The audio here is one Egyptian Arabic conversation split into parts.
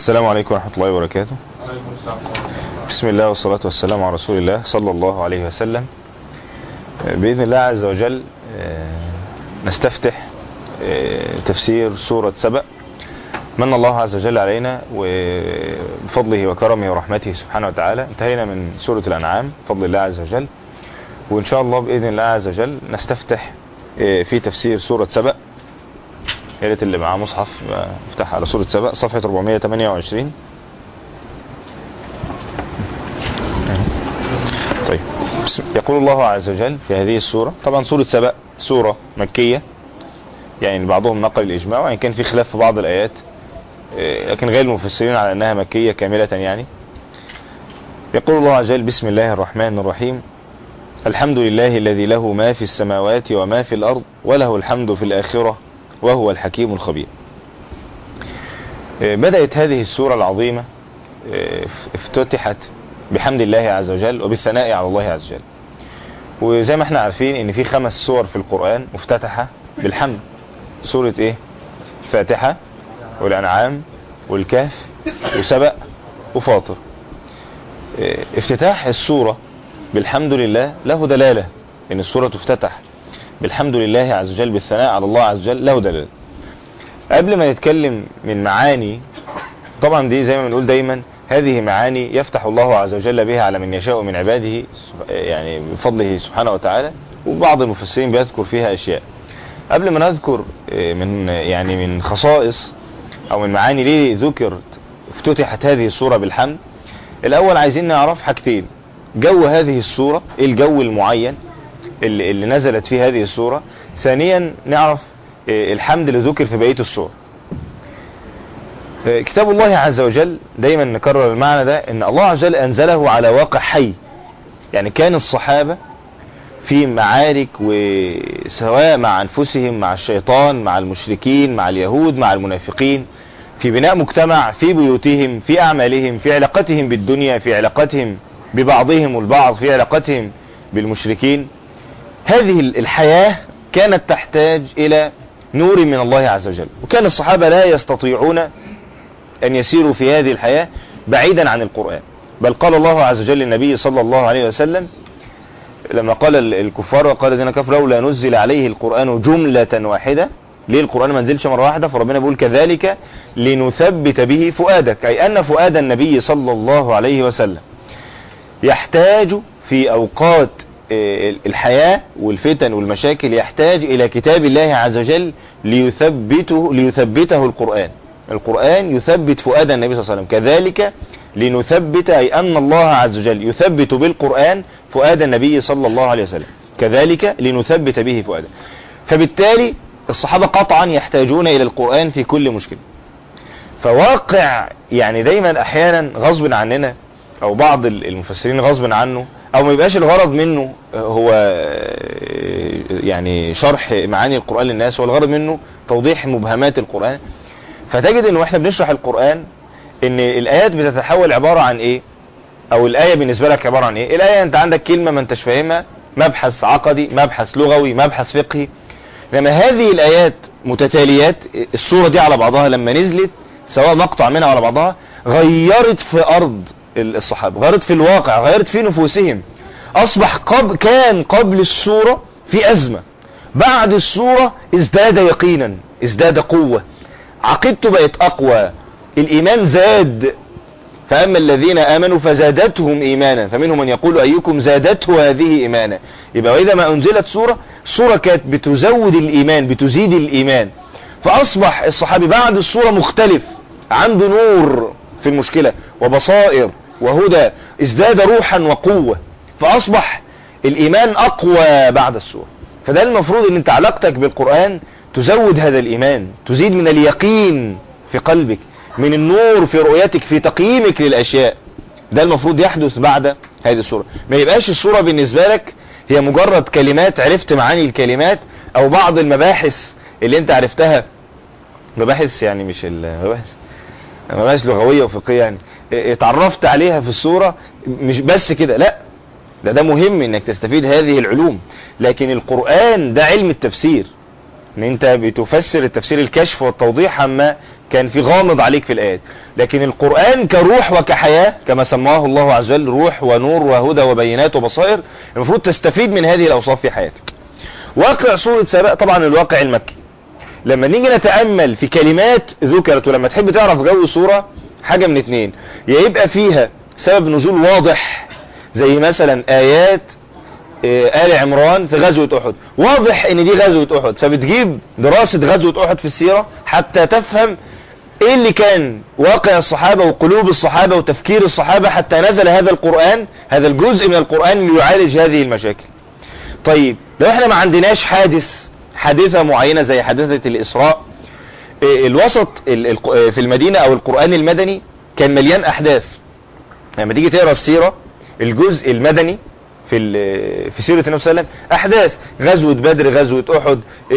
السلام عليكم ورحمة الله وبركاته بسم الله والصلاة والسلام على رسول الله صلى الله عليه وسلم بإذن الله عز وجل نستفتح تفسير سورة سبأ من الله عز وجل علينا وبفضله وكرمه ورحمته سبحانه وتعالى انتهينا من سورة الأنعام بفضل الله عز وجل وإن شاء الله بإذن الله عز وجل نستفتح في تفسير سورة سبأ يا ريت اللي معاه مصحف افتح على سورة سبأ صفحة 428 طيب يقول الله عز وجل في هذه السورة طبعا سورة سبأ سورة مكية يعني بعضهم نقل الإجماع وإن كان في خلاف في بعض الآيات لكن غير المفسرين على أنها مكية كاملة يعني يقول الله عز وجل بسم الله الرحمن الرحيم الحمد لله الذي له ما في السماوات وما في الأرض وله الحمد في الآخرة وهو الحكيم الخبير بدأت هذه السورة العظيمة افتتحت بحمد الله عز وجل وبالثناء على الله عز وجل وزي ما احنا عارفين ان في خمس سور في القرآن مفتتحة بالحمد سورة ايه الفاتحة والانعام والكهف وسبأ وفاطر افتتاح السورة بالحمد لله له دلالة ان السورة تفتتح بالحمد لله عز وجل بالثناء على الله عز وجل له دلالة قبل ما نتكلم من معاني طبعا دي زي ما بنقول دايما هذه معاني يفتح الله عز وجل بها على من يشاء من عباده يعني بفضله سبحانه وتعالى وبعض المفسرين بيذكر فيها اشياء قبل ما نذكر من يعني من خصائص او من معاني ليه ذكرت افتتحت هذه السورة بالحمد الاول عايزين نعرف حاجتين جو هذه السورة ايه الجو المعين اللي, اللي نزلت فيه هذه السورة ثانيا نعرف الحمد اللي ذكر في بقية السورة كتاب الله عز وجل دايما نكرر المعنى ده ان الله عز وجل انزله على واقع حي يعني كان الصحابة في معارك وسواء مع انفسهم مع الشيطان مع المشركين مع اليهود مع المنافقين في بناء مجتمع في بيوتهم في اعمالهم في علاقتهم بالدنيا في علاقتهم ببعضهم البعض في علاقتهم بالمشركين هذه الحياة كانت تحتاج الى نور من الله عز وجل وكان الصحابة لا يستطيعون ان يسيروا في هذه الحياة بعيدا عن القرآن بل قال الله عز وجل للنبي صلى الله عليه وسلم لما قال الكفار وقال الذين كفروا لولا نزل عليه القرآن جملة واحدة ليه القرآن ما نزلش مرة واحدة فربنا بيقول كذلك لنثبت به فؤادك أي أن فؤاد النبي صلى الله عليه وسلم يحتاج في أوقات الحياة والفتن والمشاكل يحتاج إلى كتاب الله عز وجل ليثبته, ليثبته القرآن القرآن يثبت فؤاد النبي صلى الله عليه وسلم كذلك لنثبت أي أن الله عز وجل يثبت بالقرآن فؤاد النبي صلى الله عليه وسلم كذلك لنثبت به فؤاده فبالتالي الصحابة قطعا يحتاجون إلى القرآن في كل مشكلة فواقع يعني دايما أحيانا غصب عننا أو بعض المفسرين غصب عنه او ما يبقاش الغرض منه هو يعني شرح معاني القرآن للناس هو الغرض منه توضيح مبهمات القرآن فتجد انه احنا بنشرح القرآن ان الايات بتتحول عبارة عن ايه او الاية بالنسبة لك عبارة عن ايه الاية انت عندك كلمة ما انتش فاهمها مبحث عقدي مبحث لغوي مبحث فقهي لما هذه الايات متتاليات الصورة دي على بعضها لما نزلت سواء مقطع منها على بعضها غيرت في ارض الصحابة غيرت في الواقع غيرت في نفوسهم اصبح قبل كان قبل السورة في ازمة بعد السورة ازداد يقينا ازداد قوة عقيدته بقت اقوى الايمان زاد فاما الذين امنوا فزادتهم ايمانا فمنهم من يقول ايكم زادته هذه ايمانا يبقى واذا ما انزلت سورة سورة كانت بتزود الايمان بتزيد الايمان فاصبح الصحابي بعد السورة مختلف عنده نور في المشكلة وبصائر وهدى ازداد روحا وقوة فاصبح الايمان اقوى بعد السورة فده المفروض ان انت علاقتك بالقرآن تزود هذا الايمان تزيد من اليقين في قلبك من النور في رؤيتك في تقييمك للاشياء ده المفروض يحدث بعد هذه السورة ما يبقاش السورة بالنسبة لك هي مجرد كلمات عرفت معاني الكلمات او بعض المباحث اللي انت عرفتها مباحث يعني مش المباحث مباحث لغوية وفقهية يعني اتعرفت عليها في السورة مش بس كده لا ده ده مهم انك تستفيد هذه العلوم لكن القرآن ده علم التفسير ان انت بتفسر التفسير الكشف والتوضيح عما كان في غامض عليك في الايات لكن القرآن كروح وكحياة كما سماه الله عز وجل روح ونور وهدى وبينات وبصائر المفروض تستفيد من هذه الاوصاف في حياتك واقع سورة سبأ طبعا الواقع المكي لما نيجي نتأمل في كلمات ذكرت ولما تحب تعرف جو سورة حاجة من اتنين يا يبقى فيها سبب نزول واضح زي مثلا آيات آه، آل عمران في غزوة أحد واضح ان دي غزوة أحد فبتجيب دراسة غزوة أحد في السيرة حتى تفهم ايه اللي كان واقع الصحابة وقلوب الصحابة وتفكير الصحابة حتى نزل هذا القرآن هذا الجزء من القرآن ليعالج هذه المشاكل طيب لو احنا ما عندناش حادث حادثة معينة زي حادثة الإسراء إيه، الوسط ال- ال- في المدينة او القرآن المدني كان مليان احداث لما تيجي تقرا السيرة الجزء المدني في ال- في سيرة النبي صلى الله عليه وسلم احداث غزوة بدر غزوة احد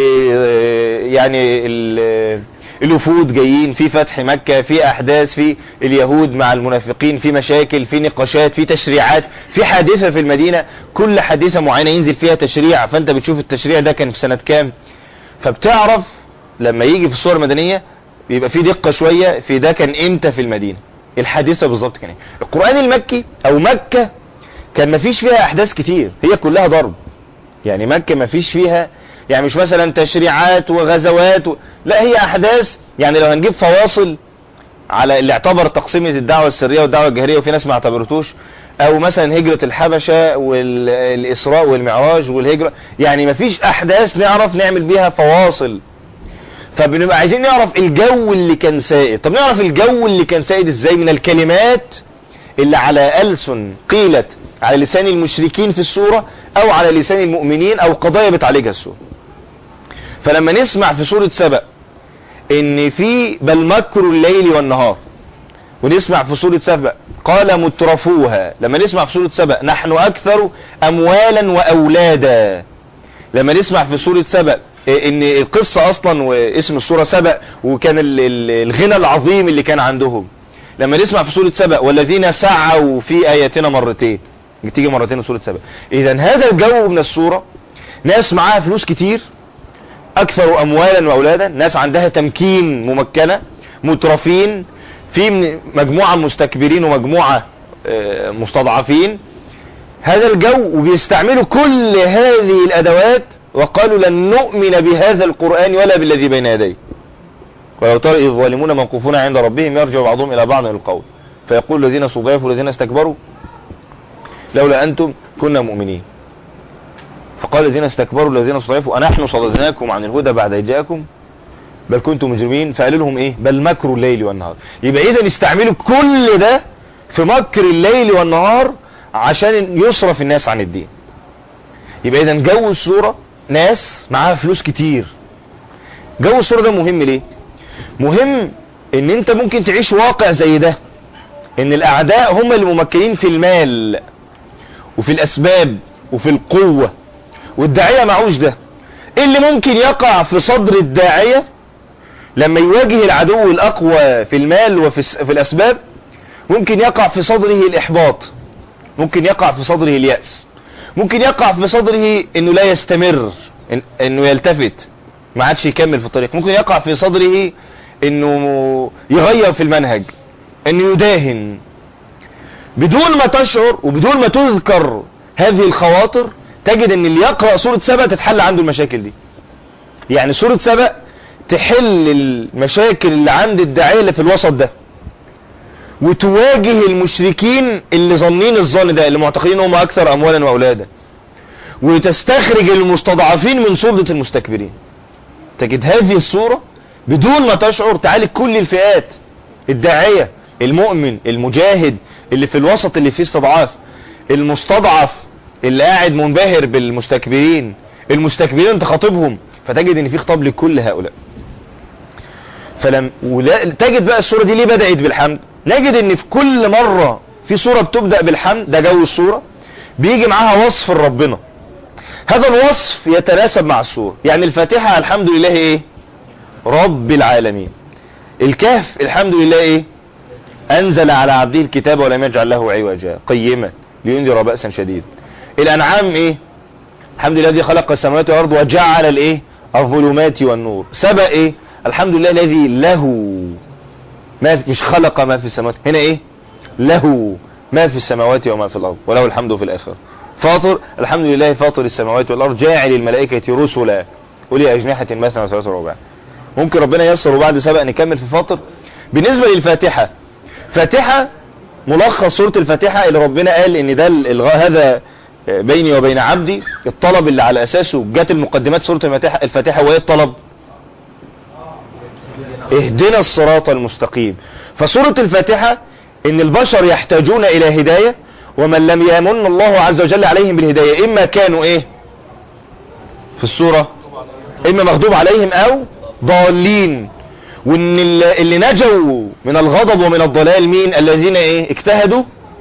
إيه، يعني ال- الوفود جايين في فتح مكة في احداث في اليهود مع المنافقين في مشاكل في نقاشات في تشريعات في حادثة في المدينة كل حادثة معينة ينزل فيها تشريع فانت بتشوف التشريع ده كان في سنة كام فبتعرف لما يجي في الصور المدنية بيبقى في دقة شوية في ده كان امتى في المدينة الحادثة بالظبط كان ايه القرآن المكي او مكة كان مفيش فيها احداث كتير هي كلها ضرب يعني مكة مفيش فيها يعني مش مثلا تشريعات وغزوات و... لا هي احداث يعني لو هنجيب فواصل على اللي اعتبر تقسيمة الدعوة السرية والدعوة الجهرية وفي ناس ما اعتبرتوش او مثلا هجرة الحبشة والاسراء والمعراج والهجرة يعني مفيش احداث نعرف نعمل بيها فواصل فبنبقى عايزين نعرف الجو اللي كان سائد طب نعرف الجو اللي كان سائد ازاي من الكلمات اللي على ألسن قيلت على لسان المشركين في السورة او على لسان المؤمنين او قضايا بتعالجها السورة فلما نسمع في سورة سبأ ان في بل مكر الليل والنهار ونسمع في سورة سبأ قال مترفوها لما نسمع في سورة سبأ نحن اكثر اموالا واولادا لما نسمع في سورة سبأ ان القصة اصلا واسم السورة سبأ وكان ال- ال- الغنى العظيم اللي كان عندهم لما نسمع في سورة سبأ والذين سعوا في اياتنا مرتين تيجي مرتين في سورة سبأ اذا هذا الجو من السورة ناس معاها فلوس كتير اكثر اموالا واولادا ناس عندها تمكين ممكنة مترفين في من- مجموعة مستكبرين ومجموعة آه، مستضعفين هذا الجو وبيستعملوا كل هذه الادوات وقالوا لن نؤمن بهذا القرآن ولا بالذي بين يديه ولو ترى إذ الظالمون موقوفون عند ربهم يرجع بعضهم إلى بعض القول فيقول الذين استضعفوا الذين استكبروا لولا أنتم كنا مؤمنين فقال الذين استكبروا الذين استضعفوا أنحن صددناكم عن الهدى بعد إذ جاءكم بل كنتم مجرمين فقالوا لهم إيه بل مكروا الليل والنهار يبقى إذا استعملوا كل ده في مكر الليل والنهار عشان يصرف الناس عن الدين يبقى إذا جو السورة ناس معاها فلوس كتير جو السورة ده مهم ليه مهم ان انت ممكن تعيش واقع زي ده ان الاعداء هم اللي ممكنين في المال وفي الاسباب وفي القوة والداعية معوش ده إيه اللي ممكن يقع في صدر الداعية لما يواجه العدو الاقوى في المال وفي الس- في الاسباب ممكن يقع في صدره الاحباط ممكن يقع في صدره اليأس ممكن يقع في صدره انه لا يستمر إن انه يلتفت ما عادش يكمل في الطريق ممكن يقع في صدره انه يغير في المنهج انه يداهن بدون ما تشعر وبدون ما تذكر هذه الخواطر تجد ان اللي يقرأ سورة سبأ تتحل عنده المشاكل دي يعني سورة سبأ تحل المشاكل اللي عند الداعية اللي في الوسط ده وتواجه المشركين اللي ظنين الظن ده اللي معتقدين هم اكثر اموالا واولادا وتستخرج المستضعفين من سلطة المستكبرين تجد هذه الصورة بدون ما تشعر تعالج كل الفئات الداعية المؤمن المجاهد اللي في الوسط اللي فيه استضعاف المستضعف اللي قاعد منبهر بالمستكبرين المستكبرين تخاطبهم فتجد ان في خطاب لكل هؤلاء فلم ولا تجد بقى الصورة دي ليه بدأت بالحمد نجد ان في كل مرة في صورة بتبدأ بالحمد ده جو الصورة بيجي معاها وصف ربنا هذا الوصف يتناسب مع الصورة يعني الفاتحة الحمد لله ايه رب العالمين الكهف الحمد لله ايه انزل على عبده الكتاب ولم يجعل له عوجا قيما لينذر بأسا شديد الانعام ايه الحمد لله الذي خلق السماوات والارض وجعل الايه الظلمات والنور سبق ايه الحمد لله الذي له ما في مش خلق ما في السماوات هنا ايه له ما في السماوات وما في الارض وله الحمد في الاخره فاطر الحمد لله فاطر السماوات والارض جاعل الملائكه رسلا اولي اجنحه مثنى وثلاثه ورباع ممكن ربنا ييسر وبعد سبق نكمل في فاطر بالنسبه للفاتحه فاتحه ملخص سوره الفاتحه اللي ربنا قال ان ده الغاء هذا بيني وبين عبدي الطلب اللي على اساسه جت المقدمات سوره الفاتحه الفاتحه وايه الطلب اهدنا الصراط المستقيم فسوره الفاتحه ان البشر يحتاجون الى هدايه ومن لم يمن الله عز وجل عليهم بالهدايه اما كانوا ايه في السوره اما مغضوب عليهم او ضالين وان اللي نجوا من الغضب ومن الضلال مين الذين ايه اجتهدوا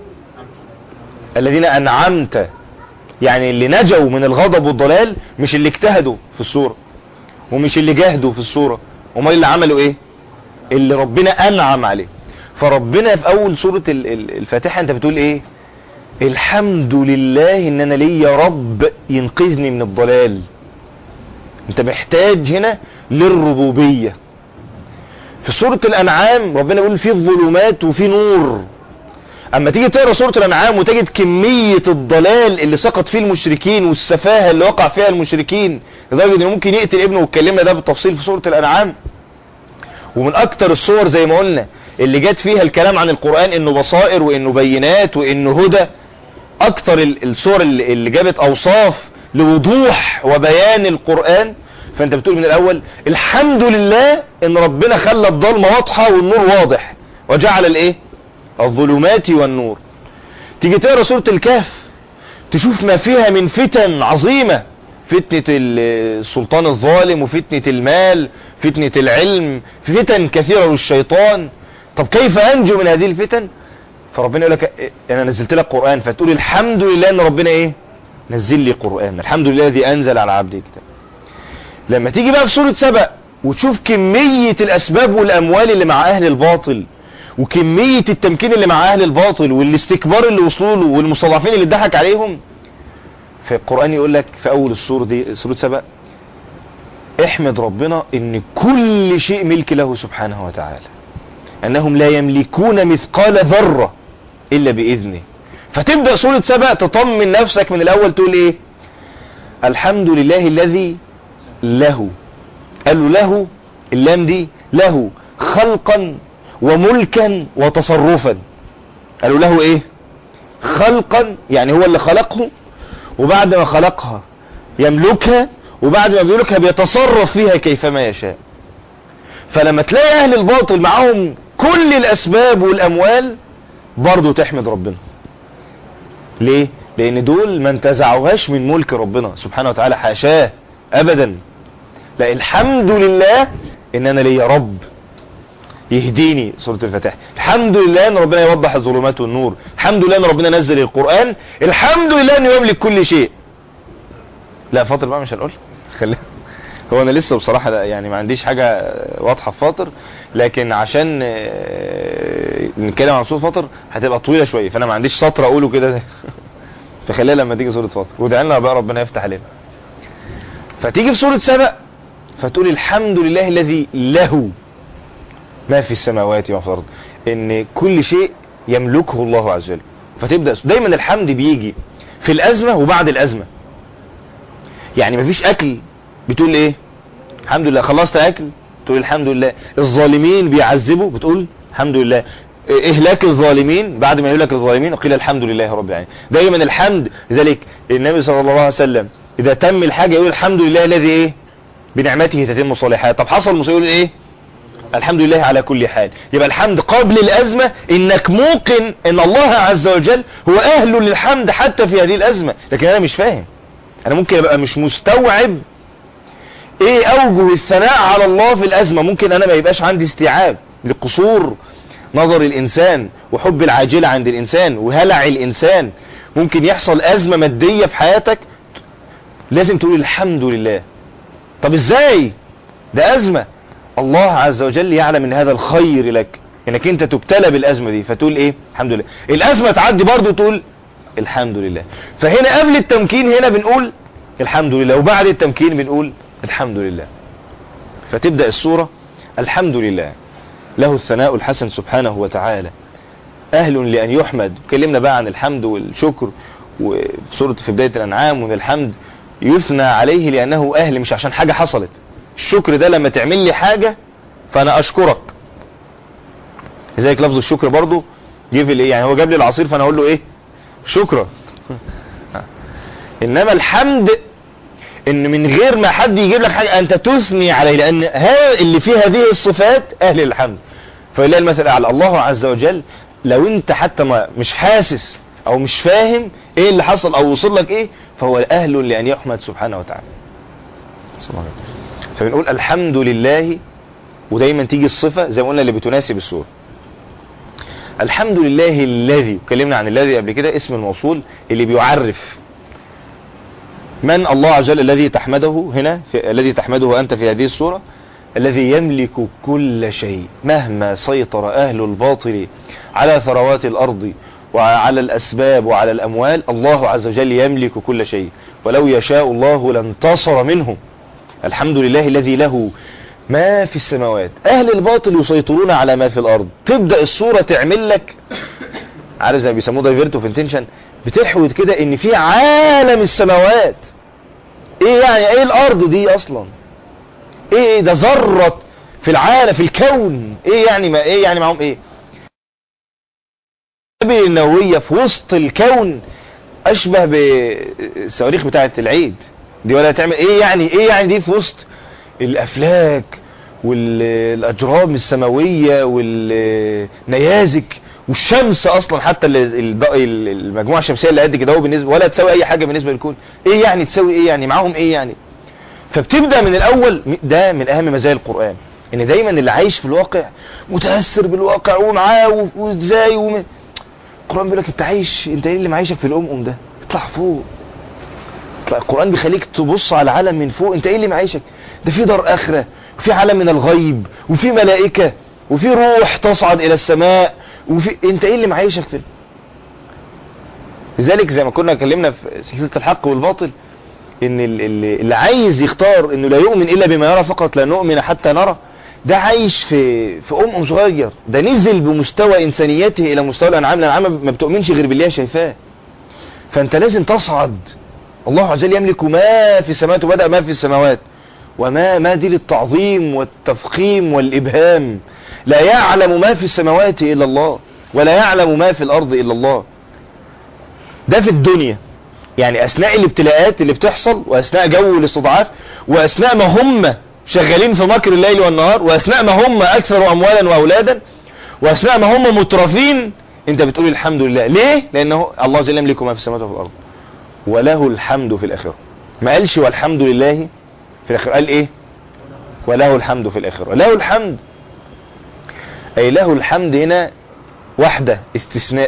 الذين انعمت يعني اللي نجوا من الغضب والضلال مش اللي اجتهدوا في الصورة ومش اللي جاهدوا في الصورة امال اللي عملوا ايه اللي ربنا انعم عليه فربنا في اول سورة الفاتحة انت بتقول ايه الحمد لله ان انا ليا رب ينقذني من الضلال انت محتاج هنا للربوبية في سورة الانعام ربنا يقول فيه ظلمات وفيه نور اما تيجي تقرا سوره الانعام وتجد كميه الضلال اللي سقط فيه المشركين والسفاهه اللي وقع فيها المشركين لدرجه انه ممكن يقتل ابنه واتكلمنا ده بالتفصيل في سوره الانعام ومن اكتر الصور زي ما قلنا اللي جت فيها الكلام عن القران انه بصائر وانه بينات وانه هدى اكتر الصور اللي, اللي جابت اوصاف لوضوح وبيان القران فانت بتقول من الاول الحمد لله ان ربنا خلى الضلمه واضحه والنور واضح وجعل الايه الظلمات والنور تيجي تقرا سوره الكهف تشوف ما فيها من فتن عظيمه فتنه السلطان الظالم وفتنه المال فتنه العلم فتن كثيره للشيطان طب كيف انجو من هذه الفتن فربنا يقول لك انا نزلت لك قران فتقول الحمد لله ان ربنا ايه نزل لي قران الحمد لله الذي انزل على عبده كتاب لما تيجي بقى في سوره سبأ وتشوف كميه الاسباب والاموال اللي مع اهل الباطل وكمية التمكين اللي مع اهل الباطل والاستكبار اللي وصلوا له والمستضعفين اللي اتضحك عليهم فالقرآن يقول لك في اول السورة دي سورة سبأ احمد ربنا ان كل شيء ملك له سبحانه وتعالى انهم لا يملكون مثقال ذرة الا باذنه فتبدأ سورة سبأ تطمن نفسك من الاول تقول ايه الحمد لله الذي له قالوا له اللام دي له خلقا وملكا وتصرفا قالوا له ايه خلقا يعني هو اللي خلقه وبعد ما خلقها يملكها وبعد ما بيملكها بيتصرف فيها كيفما يشاء فلما تلاقي اهل الباطل معاهم كل الاسباب والاموال برضو تحمد ربنا ليه لان دول ما انتزعوهاش من ملك ربنا سبحانه وتعالى حاشاه ابدا لا الحمد لله ان انا ليا رب يهديني سورة الفتح الحمد لله ان ربنا يوضح الظلمات والنور الحمد لله ان ربنا نزل القرآن الحمد لله انه يملك كل شيء لا فاطر بقى مش هنقول خلينا هو انا لسه بصراحة لا يعني ما عنديش حاجة واضحة في فاطر لكن عشان نتكلم عن سورة فاطر هتبقى طويلة شوية فانا ما عنديش سطر اقوله كده فخليها لما تيجي سورة فاطر وادعي لنا بقى ربنا يفتح علينا فتيجي في سورة سبأ فتقول الحمد لله الذي له ما في السماوات وما في الارض ان كل شيء يملكه الله عز وجل فتبدا دايما الحمد بيجي في الازمه وبعد الازمه يعني مفيش اكل بتقول ايه الحمد لله خلصت اكل تقول الحمد لله الظالمين بيعذبوا بتقول الحمد لله اهلاك الظالمين بعد ما يهلك الظالمين قيل الحمد لله رب العالمين دايما الحمد لذلك النبي صلى الله عليه وسلم اذا تم الحاجه يقول الحمد لله الذي ايه بنعمته تتم الصالحات طب حصل مصيبه يقول ايه الحمد لله على كل حال يبقى الحمد قبل الأزمة إنك موقن إن الله عز وجل هو أهل للحمد حتى في هذه الأزمة لكن أنا مش فاهم أنا ممكن أبقى مش مستوعب إيه أوجه الثناء على الله في الأزمة ممكن أنا ما يبقاش عندي استيعاب لقصور نظر الإنسان وحب العاجلة عند الإنسان وهلع الإنسان ممكن يحصل أزمة مادية في حياتك لازم تقول الحمد لله طب إزاي ده أزمة الله عز وجل يعلم ان هذا الخير لك انك انت تبتلى بالازمه دي فتقول ايه الحمد لله الازمه تعدي برضه تقول الحمد لله فهنا قبل التمكين هنا بنقول الحمد لله وبعد التمكين بنقول الحمد لله فتبدأ السورة الحمد لله له الثناء الحسن سبحانه وتعالى أهل لأن يحمد اتكلمنا بقى عن الحمد والشكر وفي سورة في بداية الأنعام وأن الحمد يثنى عليه لأنه أهل مش عشان حاجة حصلت الشكر ده لما تعمل لي حاجة فأنا أشكرك لذلك لفظ الشكر برضو جه في الايه يعني هو جاب لي العصير فانا اقول له ايه شكرا انما الحمد ان من غير ما حد يجيب لك حاجه انت تثني عليه لان ها اللي فيه هذه الصفات اهل الحمد فلله المثل الاعلى الله عز وجل لو انت حتى ما مش حاسس او مش فاهم ايه اللي حصل او وصل لك ايه فهو اهل لان يحمد سبحانه وتعالى سبحانه فبنقول الحمد لله ودايما تيجي الصفة زي ما قلنا اللي بتناسب السورة الحمد لله الذي اتكلمنا عن الذي قبل كده اسم الموصول اللي بيعرف من الله عز وجل الذي تحمده هنا في الذي تحمده أنت في هذه السورة الذي يملك كل شيء مهما سيطر أهل الباطل على ثروات الأرض وعلى الأسباب وعلى الأموال الله عز وجل يملك كل شيء ولو يشاء الله لانتصر منهم الحمد لله الذي له ما في السماوات أهل الباطل يسيطرون على ما في الأرض تبدأ الصورة تعمل لك عارف زي ما بيسموه دايفيرت اوف انتنشن بتحوت كده ان في عالم السماوات ايه يعني ايه الارض دي اصلا ايه ايه ده ذرة في العالم في الكون ايه يعني ما ايه يعني معهم ايه النبي النووية في وسط الكون اشبه بالصواريخ بتاعت العيد دي ولا تعمل ايه يعني ايه يعني دي في وسط الافلاك والاجرام السماوية والنيازك والشمس اصلا حتى المجموعة الشمسية اللي قد كده هو بالنسبة ولا تساوي اي حاجة بالنسبة للكون ايه يعني تساوي ايه يعني معاهم ايه يعني فبتبدأ من الاول ده من اهم مزايا القرآن ان دايما اللي عايش في الواقع متأثر بالواقع ومعاه وازاي وم... القرآن بيقول لك انت عايش انت ايه اللي معيشك في الامم ده اطلع فوق اطلع القرآن بيخليك تبص على العالم من فوق انت ايه اللي معيشك ده في دار اخرة وفي عالم من الغيب وفي ملائكة وفي روح تصعد الى السماء وفي انت ايه اللي معيشك في لذلك زي ما كنا اتكلمنا في سلسلة الحق والباطل ان اللي, اللي عايز يختار انه لا يؤمن الا بما يرى فقط لا نؤمن حتى نرى ده عايش في في ام صغير ده نزل بمستوى انسانيته الى مستوى الانعام الانعام ما بتؤمنش غير بالله شايفاه فانت لازم تصعد الله عز وجل يملك ما في السماوات وبدأ ما في السماوات وما ما دي للتعظيم والتفخيم والإبهام لا يعلم ما في السماوات إلا الله ولا يعلم ما في الأرض إلا الله ده في الدنيا يعني أثناء الابتلاءات اللي بتحصل وأثناء جو الاستضعاف وأثناء ما هم شغالين في مكر الليل والنهار وأثناء ما هم أكثر أموالا وأولادا وأثناء ما هم مترفين انت بتقول الحمد لله ليه لأنه الله جل يملك ما في السماوات وفي الأرض وله الحمد في الآخرة ما قالش والحمد لله في الآخرة قال ايه وله الحمد في الآخرة له الحمد أي له الحمد هنا واحدة استثناء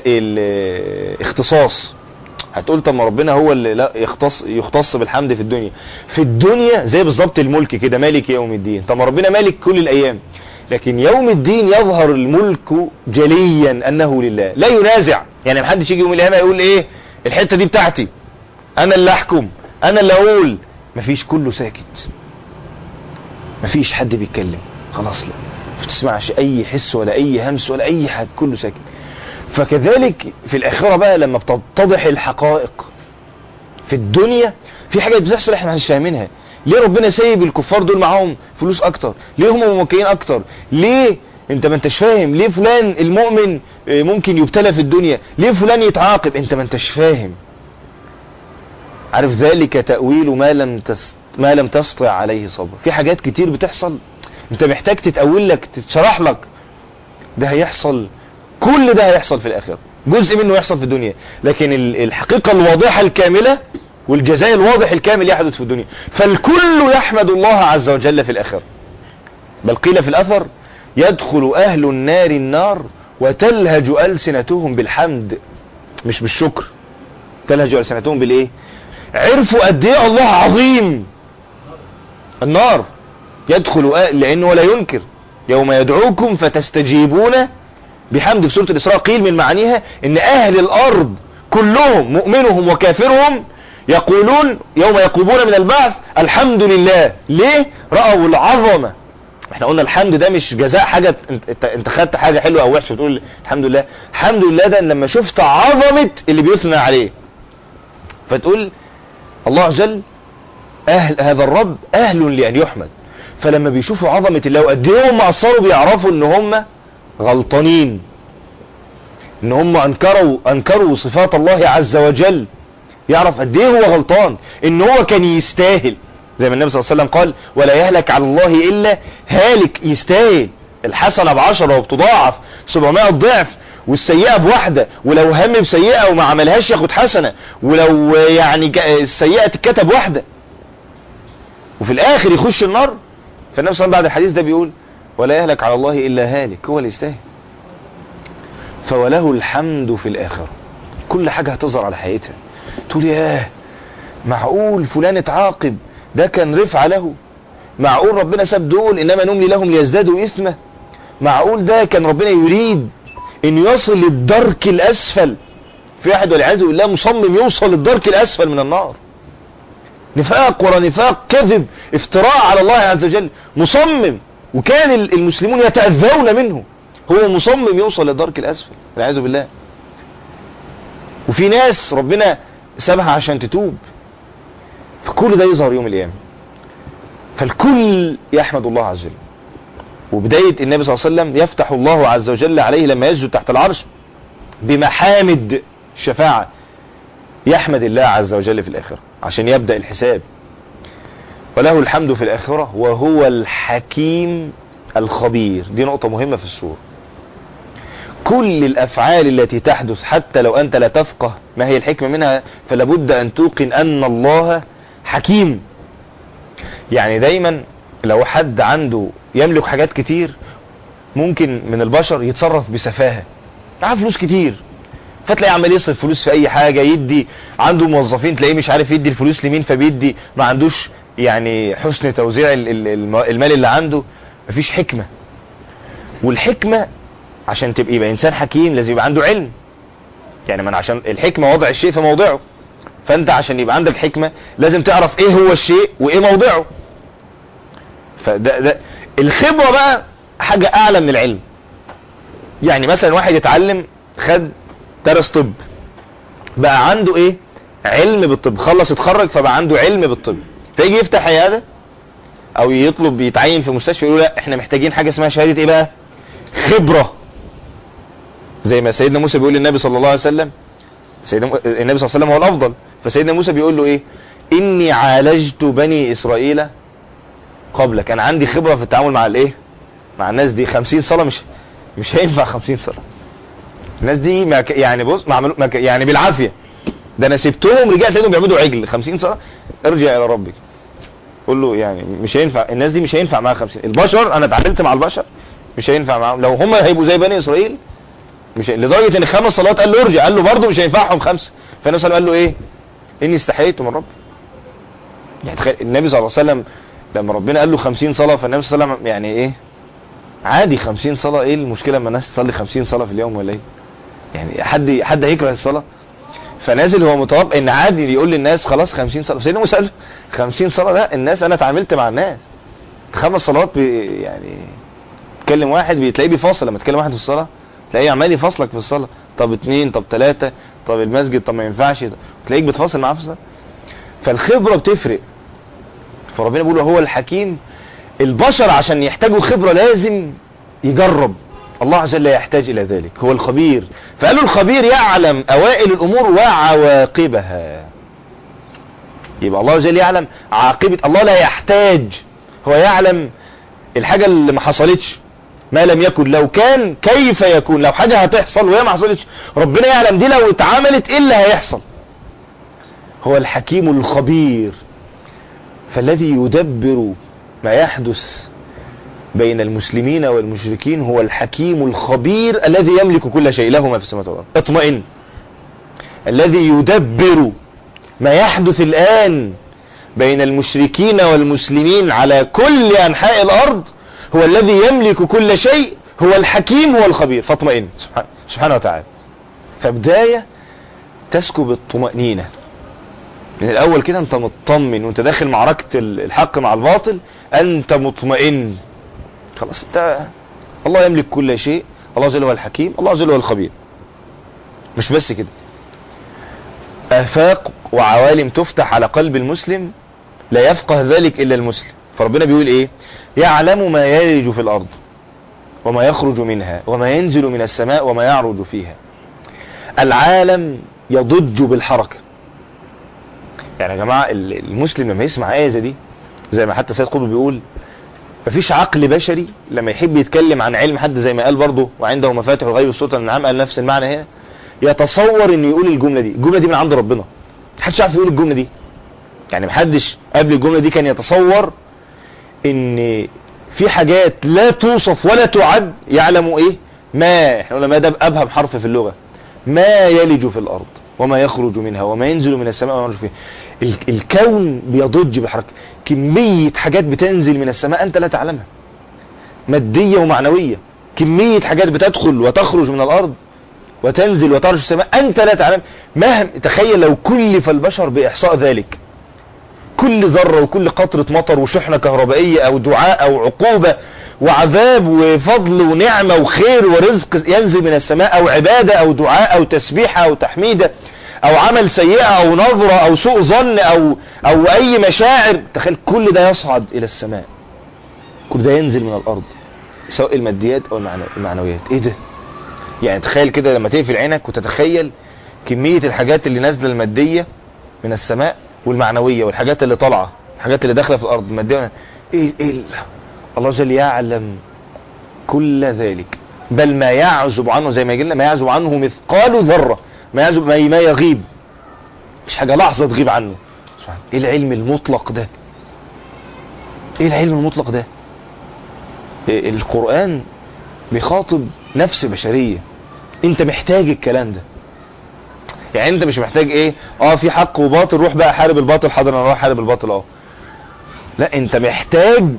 الاختصاص هتقول طب ما ربنا هو اللي لا يختص يختص بالحمد في الدنيا في الدنيا زي بالظبط الملك كده مالك يوم الدين طب ما ربنا مالك كل الايام لكن يوم الدين يظهر الملك جليا انه لله لا ينازع يعني ما حدش يجي يوم القيامه يقول ايه الحته دي بتاعتي انا اللي احكم انا اللي اقول مفيش كله ساكت مفيش حد بيتكلم خلاص لا ما تسمعش اي حس ولا اي همس ولا اي حاجه كله ساكت فكذلك في الآخرة بقى لما بتتضح الحقائق في الدنيا في حاجات بتحصل احنا مش فاهمينها ليه ربنا سايب الكفار دول معاهم فلوس اكتر ليه هم ممكنين اكتر ليه انت ما انتش فاهم ليه فلان المؤمن ممكن يبتلى في الدنيا ليه فلان يتعاقب انت ما انتش فاهم عارف ذلك تأويل ما لم تس... ما لم تستطع عليه صبر في حاجات كتير بتحصل انت محتاج تتأول لك تتشرح لك ده هيحصل كل ده هيحصل في الآخرة جزء منه يحصل في الدنيا لكن الحقيقة الواضحة الكاملة والجزاء الواضح الكامل يحدث في الدنيا فالكل يحمد الله عز وجل في الآخرة بل قيل في الأثر يدخل أهل النار النار وتلهج ألسنتهم بالحمد مش بالشكر تلهج ألسنتهم بالإيه عرفوا قد إيه الله عظيم النار يدخل أهل لأنه ولا ينكر يوم يدعوكم فتستجيبون بحمد في سورة الإسراء قيل من معانيها ان اهل الارض كلهم مؤمنهم وكافرهم يقولون يوم يقومون من البعث الحمد لله ليه رأوا العظمة احنا قلنا الحمد ده مش جزاء حاجة انت, انت خدت حاجة حلوة او وحشة وتقول الحمد لله الحمد لله ده لما شفت عظمة اللي بيثنى عليه فتقول الله عز وجل أهل هذا الرب أهل لأن يحمد فلما بيشوفوا عظمة الله وقد ايه هم قصروا بيعرفوا ان هم غلطانين ان هم انكروا انكروا صفات الله عز وجل يعرف قد ايه هو غلطان ان هو كان يستاهل زي ما النبي صلى الله عليه وسلم قال ولا يهلك على الله الا هالك يستاهل الحسنة بعشرة وبتضاعف 700 ضعف والسيئة بواحدة ولو هم بسيئة وما عملهاش ياخد حسنة ولو يعني السيئة تتكتب واحدة وفي الاخر يخش النار فالنبي صلى الله عليه وسلم بعد الحديث ده بيقول ولا يهلك على الله الا هالك هو اللي يستاهل فوله الحمد في الاخرة كل حاجة هتظهر على حقيقتها تقول ياه معقول فلان اتعاقب ده كان رفع له معقول ربنا ساب دول انما نملي لهم ليزدادوا اثمه معقول ده كان ربنا يريد ان يصل للدرك الاسفل في واحد والعياذ بالله مصمم يوصل للدرك الاسفل من النار نفاق ورا نفاق كذب افتراء على الله عز وجل مصمم وكان المسلمون يتأذون منه هو مصمم يوصل للدرك الاسفل والعياذ بالله وفي ناس ربنا سابها عشان تتوب فكل ده يظهر يوم القيامة فالكل يحمد الله عز وجل وبداية النبي صلى الله عليه وسلم يفتح الله عز وجل عليه لما يسجد تحت العرش بمحامد شفاعة يحمد الله عز وجل في الآخرة عشان يبدأ الحساب وله الحمد في الآخرة وهو الحكيم الخبير دي نقطة مهمة في السورة كل الأفعال التي تحدث حتى لو أنت لا تفقه ما هي الحكمة منها فلابد أن توقن أن الله حكيم يعني دايما لو حد عنده يملك حاجات كتير ممكن من البشر يتصرف بسفاهة معاه فلوس كتير فتلاقيه عمال يصرف فلوس في اي حاجة يدي عنده موظفين تلاقيه مش عارف يدي الفلوس لمين فبيدي ما عندوش يعني حسن توزيع المال اللي عنده مفيش حكمة والحكمة عشان تبقى يبقى انسان حكيم لازم يبقى عنده علم يعني من عشان الحكمة وضع الشيء في موضعه فانت عشان يبقى عندك حكمة لازم تعرف ايه هو الشيء وايه موضعه فده ده الخبرة بقى حاجة اعلى من العلم يعني مثلا واحد يتعلم خد درس طب بقى عنده ايه علم بالطب خلص اتخرج فبقى عنده علم بالطب فيجي يفتح عيادة او يطلب يتعين في مستشفى يقولوا لا احنا محتاجين حاجة اسمها شهادة ايه بقى خبرة زي ما سيدنا موسى بيقول للنبي صلى الله عليه وسلم سيدنا النبي صلى الله عليه وسلم هو الافضل فسيدنا موسى بيقول له ايه اني عالجت بني اسرائيل قبلك انا عندي خبرة في التعامل مع الايه مع الناس دي خمسين صلاة مش مش هينفع خمسين صلاة الناس دي ما ك... يعني بص ما عملوا ما ك... يعني بالعافية ده انا سبتهم رجعت لقيتهم بيعبدوا عجل 50 صلاة ارجع الى ربك قول له يعني مش هينفع الناس دي مش هينفع معاها 50 البشر انا اتعاملت مع البشر مش هينفع معاهم لو هم هيبقوا زي بني اسرائيل مش لدرجة ان خمس صلوات قال له ارجع قال له برضه مش هينفعهم خمسة فالنبي صلى الله عليه وسلم قال له ايه اني استحييت من ربي يعني تخيل النبي صلى الله عليه وسلم لما ربنا قال له 50 صلاة فالنبي صلى الله عليه وسلم يعني ايه عادي 50 صلاة ايه المشكلة لما الناس تصلي 50 صلاة في اليوم ولا ايه يعني حد حد هيكره الصلاة فنازل هو متوقع ان عادي يقول للناس خلاص 50 صلاة سيدنا موسى قال 50 صلاة لا الناس انا اتعاملت مع الناس خمس صلوات بي يعني تكلم واحد بتلاقيه بيفاصل لما تكلم واحد في الصلاة تلاقيه عمال يفاصلك في الصلاة طب اتنين طب تلاتة طب المسجد طب ما ينفعش تلاقيك بتفاصل معاه في الصلاة فالخبرة بتفرق فربنا بيقول هو الحكيم البشر عشان يحتاجوا خبرة لازم يجرب الله عز وجل يحتاج الى ذلك هو الخبير فقالوا الخبير يعلم اوائل الامور وعواقبها يبقى الله عز وجل يعلم عاقبة الله لا يحتاج هو يعلم الحاجة اللي ما حصلتش ما لم يكن لو كان كيف يكون لو حاجة هتحصل وهي ما حصلتش ربنا يعلم دي لو اتعملت ايه اللي هيحصل هو الحكيم الخبير فالذي يدبر ما يحدث بين المسلمين والمشركين هو الحكيم الخبير الذي يملك كل شيء له ما في السماوات والارض اطمئن الذي يدبر ما يحدث الآن بين المشركين والمسلمين على كل أنحاء الأرض هو الذي يملك كل شيء هو الحكيم هو الخبير فاطمئن سبحانه وتعالى فبداية تسكب الطمأنينة من الاول كده انت مطمن وانت داخل معركة الحق مع الباطل انت مطمئن خلاص انت الله يملك كل شيء الله عز وجل هو الحكيم الله عز وجل هو الخبير مش بس كده افاق وعوالم تفتح على قلب المسلم لا يفقه ذلك الا المسلم فربنا بيقول ايه يعلم ما يلج في الارض وما يخرج منها وما ينزل من السماء وما يعرج فيها العالم يضج بالحركة يعني يا جماعة المسلم لما يسمع آية زي دي زي ما حتى سيد قطب بيقول مفيش عقل بشري لما يحب يتكلم عن علم حد زي ما قال برضه وعنده مفاتح الغيب السلطة النعام قال نفس المعنى هنا يتصور انه يقول الجملة دي الجملة دي من عند ربنا محدش عارف يقول الجملة دي يعني محدش قبل الجملة دي كان يتصور ان في حاجات لا توصف ولا تعد يعلم ايه ما احنا قلنا ما ده ابهم حرف في اللغة ما يلج في الارض وما يخرج منها وما ينزل من السماء وما يخرج فيها الكون بيضج بحركة كمية حاجات بتنزل من السماء انت لا تعلمها مادية ومعنوية كمية حاجات بتدخل وتخرج من الارض وتنزل وترج في السماء انت لا تعلم مهما تخيل لو كلف البشر باحصاء ذلك كل ذرة وكل قطرة مطر وشحنة كهربائية او دعاء او عقوبة وعذاب وفضل ونعمة وخير ورزق ينزل من السماء او عبادة او دعاء او تسبيحة او تحميدة او عمل سيئة او نظرة او سوء ظن او او اي مشاعر تخيل كل ده يصعد الى السماء كل ده ينزل من الارض سواء الماديات او المعنويات ايه ده يعني تخيل كده لما تقفل عينك وتتخيل كمية الحاجات اللي نازلة المادية من السماء والمعنوية والحاجات اللي طالعة الحاجات اللي داخلة في الارض المادية ايه ايه الله جل يعلم كل ذلك بل ما يعزب عنه زي ما قلنا ما يعزب عنه مثقال ذرة ما يعزب ما ما يغيب مش حاجة لحظة تغيب عنه ايه العلم المطلق ده ايه العلم المطلق ده إيه القرآن بيخاطب نفس بشرية انت محتاج الكلام ده يعني انت مش محتاج ايه اه في حق وباطل روح بقى حارب الباطل حاضر انا رايح حارب الباطل اه لا انت محتاج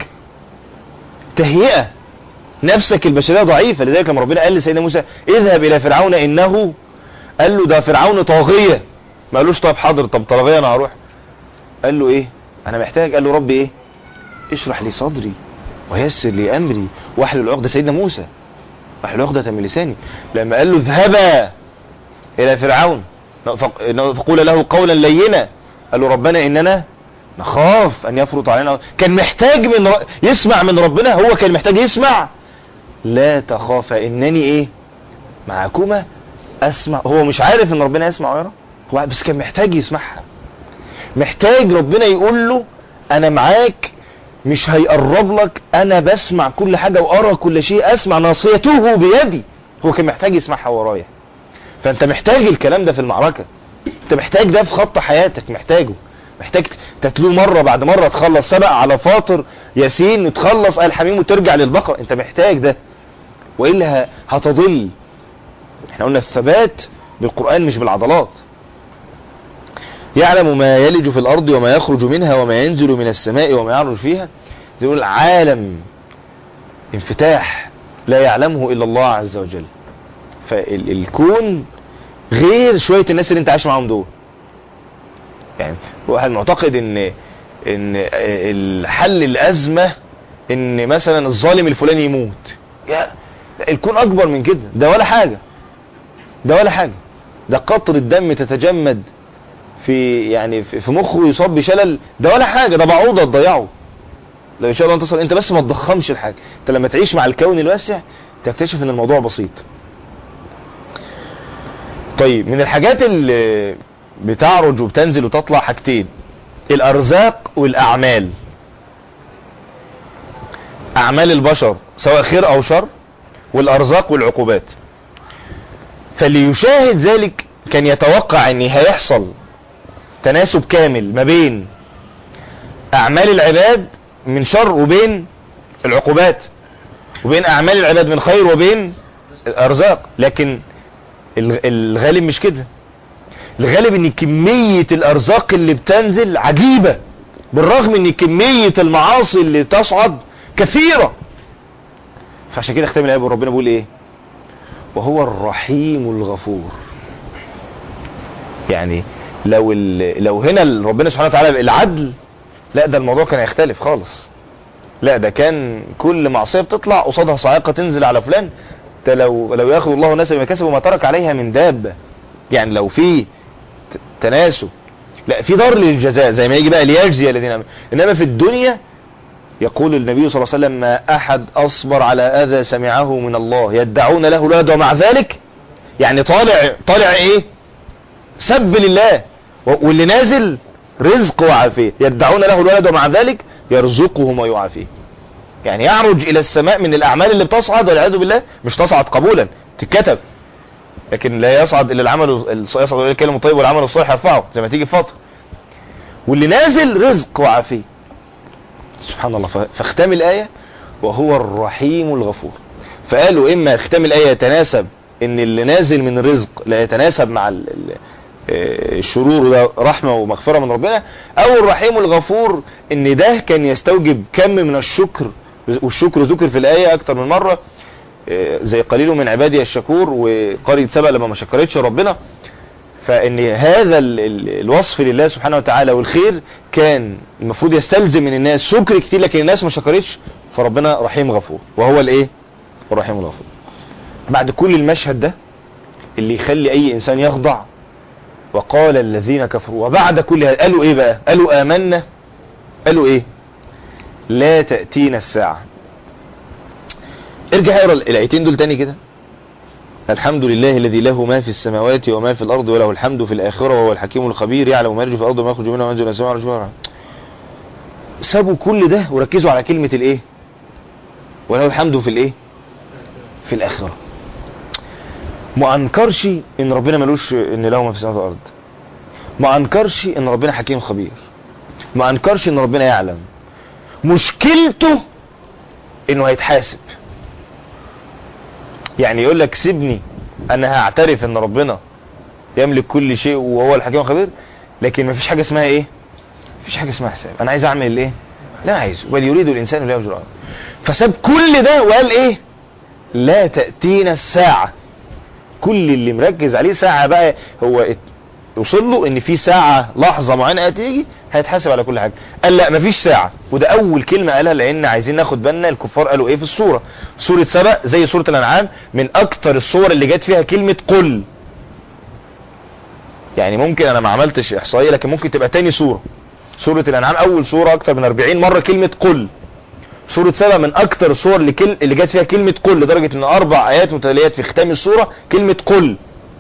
تهيئة نفسك البشرية ضعيفة لذلك لما ربنا قال لسيدنا موسى اذهب الى فرعون انه قال له ده فرعون طاغية ما قالوش طب حاضر طب طاغية انا هروح قال له ايه انا محتاج قال له ربي ايه اشرح لي صدري ويسر لي امري واحلل عقدة سيدنا موسى واحلل عقدة من لساني لما قال له اذهبا الى فرعون فقول له قولا لينا قال له ربنا اننا نخاف ان يفرط علينا كان محتاج من ر... يسمع من ربنا هو كان محتاج يسمع لا تخاف انني ايه معكما اسمع هو مش عارف ان ربنا يسمع ويرى هو بس كان محتاج يسمعها محتاج ربنا يقول له انا معاك مش هيقرب لك انا بسمع كل حاجة وارى كل شيء اسمع ناصيته بيدي هو كان محتاج يسمعها ورايا فانت محتاج الكلام ده في المعركة انت محتاج ده في خط حياتك محتاجه محتاج تتلوه مرة بعد مرة تخلص سبق على فاطر ياسين وتخلص آل حميم وترجع للبقرة انت محتاج ده وإلا هتضل احنا قلنا الثبات بالقرآن مش بالعضلات يعلم ما يلج في الأرض وما يخرج منها وما ينزل من السماء وما يعرج فيها يقول عالم انفتاح لا يعلمه إلا الله عز وجل فالكون غير شوية الناس اللي انت عايش معاهم دول يعني واحد معتقد ان ان الحل الازمة ان مثلا الظالم الفلاني يموت يا الكون اكبر من كده ده ولا حاجة ده ولا حاجة ده قطر الدم تتجمد في يعني في مخه يصاب بشلل ده ولا حاجة ده بعوضة تضيعه لو ان شاء الله انتصر انت بس ما تضخمش الحاجة انت لما تعيش مع الكون الواسع تكتشف ان الموضوع بسيط طيب من الحاجات اللي بتعرج وبتنزل وتطلع حاجتين الارزاق والاعمال اعمال البشر سواء خير او شر والارزاق والعقوبات فاللي يشاهد ذلك كان يتوقع ان هيحصل تناسب كامل ما بين اعمال العباد من شر وبين العقوبات وبين اعمال العباد من خير وبين الارزاق لكن الغالب مش كده الغالب ان كمية الارزاق اللي بتنزل عجيبة بالرغم ان كمية المعاصي اللي تصعد كثيرة فعشان كده اختم الايه ربنا بيقول ايه وهو الرحيم الغفور يعني لو ال... لو هنا ال- ربنا سبحانه وتعالى العدل لا ده الموضوع كان هيختلف خالص لا ده كان كل معصيه بتطلع قصادها صاعقه تنزل على فلان ده لو لو ياخذ الله الناس بما كسبوا ما ترك عليها من دابه يعني لو في ت- تناسب لا في ضر للجزاء زي ما يجي بقى ليجزي الذين امنوا انما في الدنيا يقول النبي صلى الله عليه وسلم ما احد اصبر على اذى سمعه من الله يدعون له الولد ومع ذلك يعني طالع طالع ايه سب لله و- واللي نازل رزق وعافيه يدعون له الولد ومع ذلك يرزقهم ويعافيه يعني يعرج الى السماء من الاعمال اللي بتصعد والعياذ بالله مش تصعد قبولا تتكتب لكن لا يصعد الا العمل الص- يصعد الى الكلم الطيب والعمل الصالح يرفعه زي ما تيجي في فتره واللي نازل رزق وعافيه سبحان الله ف- فاختام الايه وهو الرحيم الغفور فقالوا اما اختام الايه يتناسب ان اللي نازل من رزق لا يتناسب مع ال- ال- آه، الشرور ده رحمه ومغفره من ربنا او الرحيم الغفور ان ده كان يستوجب كم من الشكر والشكر ذكر في الايه اكتر من مره آه، زي قليل من عبادي الشكور وقرية سبأ لما ما شكرتش ربنا فان هذا ال- ال- الوصف لله سبحانه وتعالى والخير كان المفروض يستلزم من الناس شكر كتير لكن الناس ما شكرتش فربنا رحيم غفور وهو الايه الرحيم الغفور بعد كل المشهد ده اللي يخلي اي انسان يخضع وقال الذين كفروا وبعد كل هذا قالوا ايه بقى قالوا امنا قالوا ايه لا تأتينا الساعة ارجع اقرا الايتين دول تاني كده الحمد لله الذي له ما في السماوات وما في الارض وله الحمد في الاخره وهو الحكيم الخبير يعلم ما يرجو في الارض وما يخرج منها وما ينزل من السماء وما يعرج فيها. سابوا كل ده وركزوا على كلمه الايه وله الحمد في الايه في الاخره ما انكرش ان ربنا ملوش ان له ما في السماوات والارض ما انكرش ان ربنا حكيم خبير ما انكرش ان ربنا يعلم مشكلته انه هيتحاسب يعني يقول لك سيبني انا هعترف ان ربنا يملك كل شيء وهو الحكيم الخبير لكن مفيش حاجه اسمها ايه مفيش حاجه اسمها حساب انا عايز اعمل الايه لا عايزه بل يريد الانسان لا يرجو فساب كل ده وقال ايه لا تاتينا الساعه كل اللي مركز عليه ساعه بقى هو ات- وصل له ان في ساعه لحظه معينه هتيجي هيتحاسب على كل حاجه قال لا مفيش ساعه وده اول كلمه قالها لان عايزين ناخد بالنا الكفار قالوا ايه في السوره سوره سبأ زي سوره الانعام من اكتر الصور اللي جت فيها كلمه قل يعني ممكن انا ما عملتش احصائيه لكن ممكن تبقى تاني سوره سوره الانعام اول سوره اكتر من 40 مره كلمه قل سورة سبأ من أكتر الصور اللي, كل... اللي جت فيها كلمة قل لدرجة إن أربع آيات متتاليات في ختام السورة كلمة قل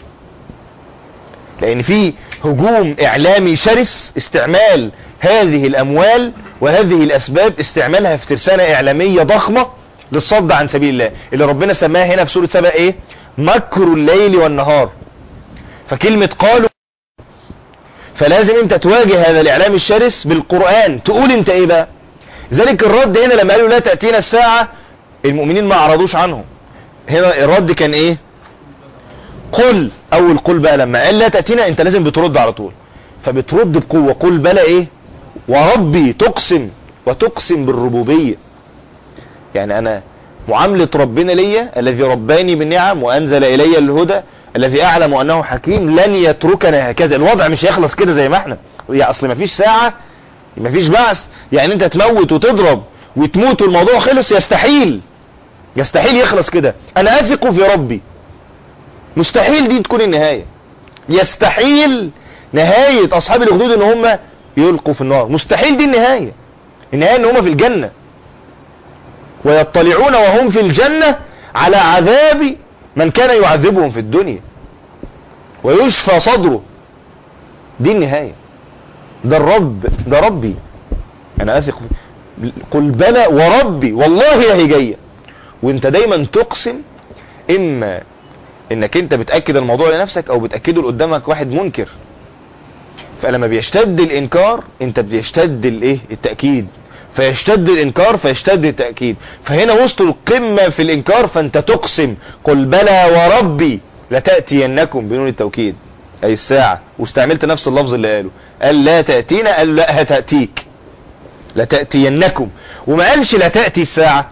لأن في هجوم إعلامي شرس استعمال هذه الأموال وهذه الأسباب استعمالها في ترسانة إعلامية ضخمة للصد عن سبيل الله اللي ربنا سماها هنا في سورة سبأ إيه مكر الليل والنهار فكلمة قالوا فلازم انت تواجه هذا الاعلام الشرس بالقرآن تقول انت ايه بقى ذلك الرد هنا لما قالوا لا تأتينا الساعة المؤمنين ما اعرضوش عنهم هنا الرد كان ايه قل اول قل بقى لما قال لا تأتينا انت لازم بترد على طول فبترد بقوة قل بلى ايه وربي تقسم وتقسم بالربوبية يعني انا معاملة ربنا ليا الذي رباني بالنعم وانزل الي الهدى الذي اعلم انه حكيم لن يتركنا هكذا الوضع مش هيخلص كده زي ما احنا يا اصل مفيش ساعة مفيش بعث يعني انت تموت وتضرب وتموت والموضوع خلص يستحيل يستحيل يخلص كده انا اثق في ربي مستحيل دي تكون النهاية يستحيل نهاية اصحاب الاخدود ان هم يلقوا في النار مستحيل دي النهاية النهاية ان هم في الجنة ويطلعون وهم في الجنة على عذاب من كان يعذبهم في الدنيا ويشفى صدره دي النهاية ده الرب ده ربي انا اثق في- قل بلى وربي والله هي جاية وانت دايما تقسم اما انك انت بتأكد الموضوع لنفسك او بتأكده لقدامك واحد منكر فلما بيشتد الانكار انت بيشتد الايه التأكيد فيشتد الانكار فيشتد التأكيد فهنا وسط القمة في الانكار فانت تقسم قل بلى وربي لتأتينكم بنون التوكيد اي الساعة واستعملت نفس اللفظ اللي قاله قال لا تأتينا قال لا هتأتيك لتأتينكم وما قالش لا تأتي الساعة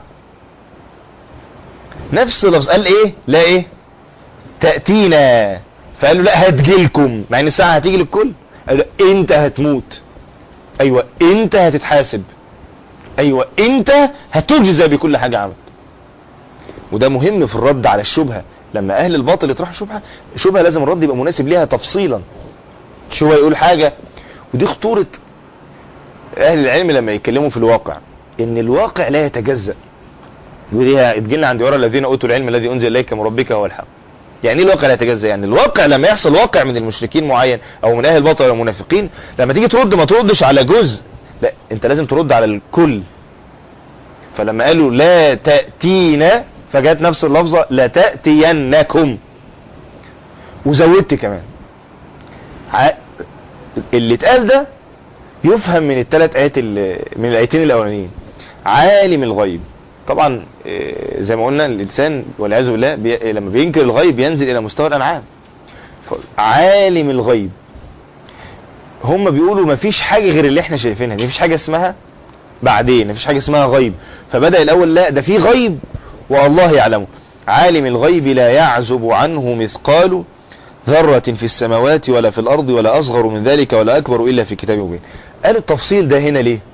نفس اللفظ قال ايه لا ايه تأتينا فقالوا لا هتجيلكم مع ان الساعة هتيجي للكل قال له انت هتموت ايوه انت هتتحاسب ايوه انت هتجزى بكل حاجة عملت وده مهم في الرد على الشبهة لما اهل الباطل يطرحوا شبهة شبهة لازم الرد يبقى مناسب ليها تفصيلا شبهة يقول حاجة ودي خطورة اهل العلم لما يتكلموا في الواقع ان الواقع لا يتجزأ ودي تجينا عند يرى الذين اوتوا العلم الذي انزل اليك من ربك هو الحق يعني ايه الواقع لا يتجزأ يعني الواقع لما يحصل واقع من المشركين معين او من اهل الباطل او المنافقين لما تيجي ترد ما تردش على جزء لا انت لازم ترد على الكل فلما قالوا لا تأتينا فجاءت نفس اللفظة لا تأتينكم وزودت كمان ع- اللي اتقال ده يفهم من الثلاث ايات ال- من الايتين الاولانيين عالم الغيب طبعا آه، زي ما قلنا الانسان والعياذ بالله بي... لما بينكر الغيب ينزل الى مستوى الانعام ف- عالم الغيب هم بيقولوا مفيش حاجه غير اللي احنا شايفينها دي مفيش حاجه اسمها بعدين مفيش حاجه اسمها غيب فبدا الاول لا ده في غيب والله يعلمه عالم الغيب لا يعزب عنه مثقال ذرة في السماوات ولا في الأرض ولا أصغر من ذلك ولا أكبر إلا في كتاب مبين قال التفصيل ده هنا ليه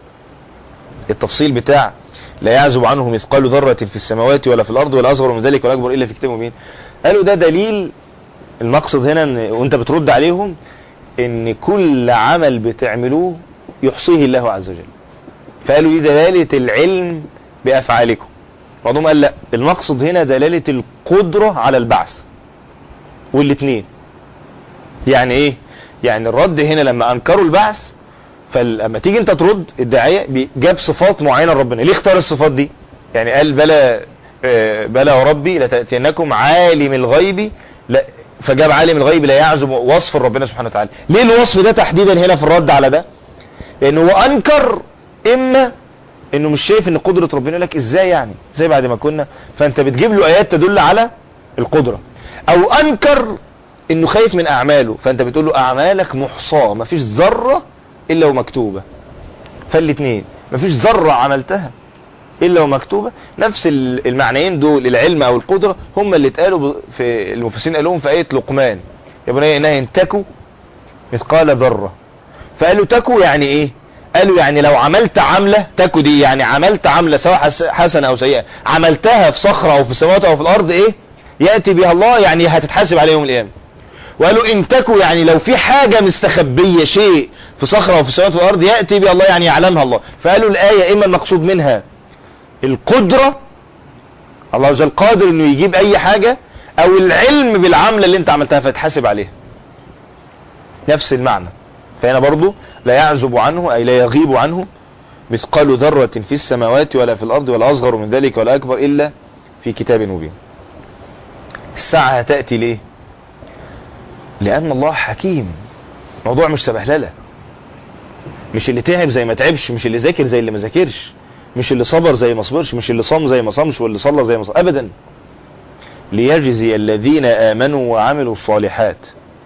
التفصيل بتاع لا يعزب عنه مثقال ذرة في السماوات ولا في الأرض ولا أصغر من ذلك ولا أكبر إلا في كتاب مبين قالوا ده دليل المقصد هنا إن وانت بترد عليهم ان كل عمل بتعملوه يحصيه الله عز وجل فقالوا دي دلالة العلم بأفعالكم بعضهم قال لا المقصد هنا دلالة القدرة على البعث والاثنين يعني ايه يعني الرد هنا لما انكروا البعث فلما تيجي انت ترد الداعية بي- جاب صفات معينة لربنا ليه اختار الصفات دي يعني قال بلا آه، بلا وربي لتأتينكم عالم الغيب لا فجاب عالم الغيب لا يعزب وصف ربنا سبحانه وتعالى ليه الوصف ده تحديدا هنا في الرد على ده لانه هو انكر اما انه مش شايف ان قدرة ربنا يقول لك ازاي يعني زي بعد ما كنا فانت بتجيب له ايات تدل على القدرة او انكر انه خايف من اعماله فانت بتقول له اعمالك محصاة مفيش ذرة الا ومكتوبة فالاتنين مفيش ذرة عملتها الا ومكتوبة نفس ال- المعنيين دول العلم او القدرة هم اللي اتقالوا ب- في المفسرين قالوهم في اية لقمان يا بني انها ان تكو مثقال ذرة فقالوا تكو يعني ايه قالوا يعني لو عملت عملة تكو دي يعني عملت عملة سواء حس- حسنة او سيئة عملتها في صخرة او في السماوات او في الارض ايه يأتي بها الله يعني هتتحاسب عليه يوم القيامة وقالوا ان تكو يعني لو في حاجة مستخبية شيء في صخرة او في السماوات والارض يأتي بها الله يعني يعلمها الله فقالوا الآية اما المقصود منها القدرة الله عز وجل قادر انه يجيب اي حاجة او العلم بالعملة اللي انت عملتها فتحاسب عليها نفس المعنى فهنا برضو لا يعزب عنه اي لا يغيب عنه مثقال ذرة في السماوات ولا في الارض ولا اصغر من ذلك ولا اكبر الا في كتاب مبين الساعة هتأتي ليه لان الله حكيم موضوع مش سبهلله مش اللي تعب زي ما تعبش مش اللي ذاكر زي اللي ما ذاكرش مش اللي صبر زي ما صبرش مش اللي صام زي ما صامش واللي صلى زي ما صلى ابدا ليجزي الذين امنوا وعملوا الصالحات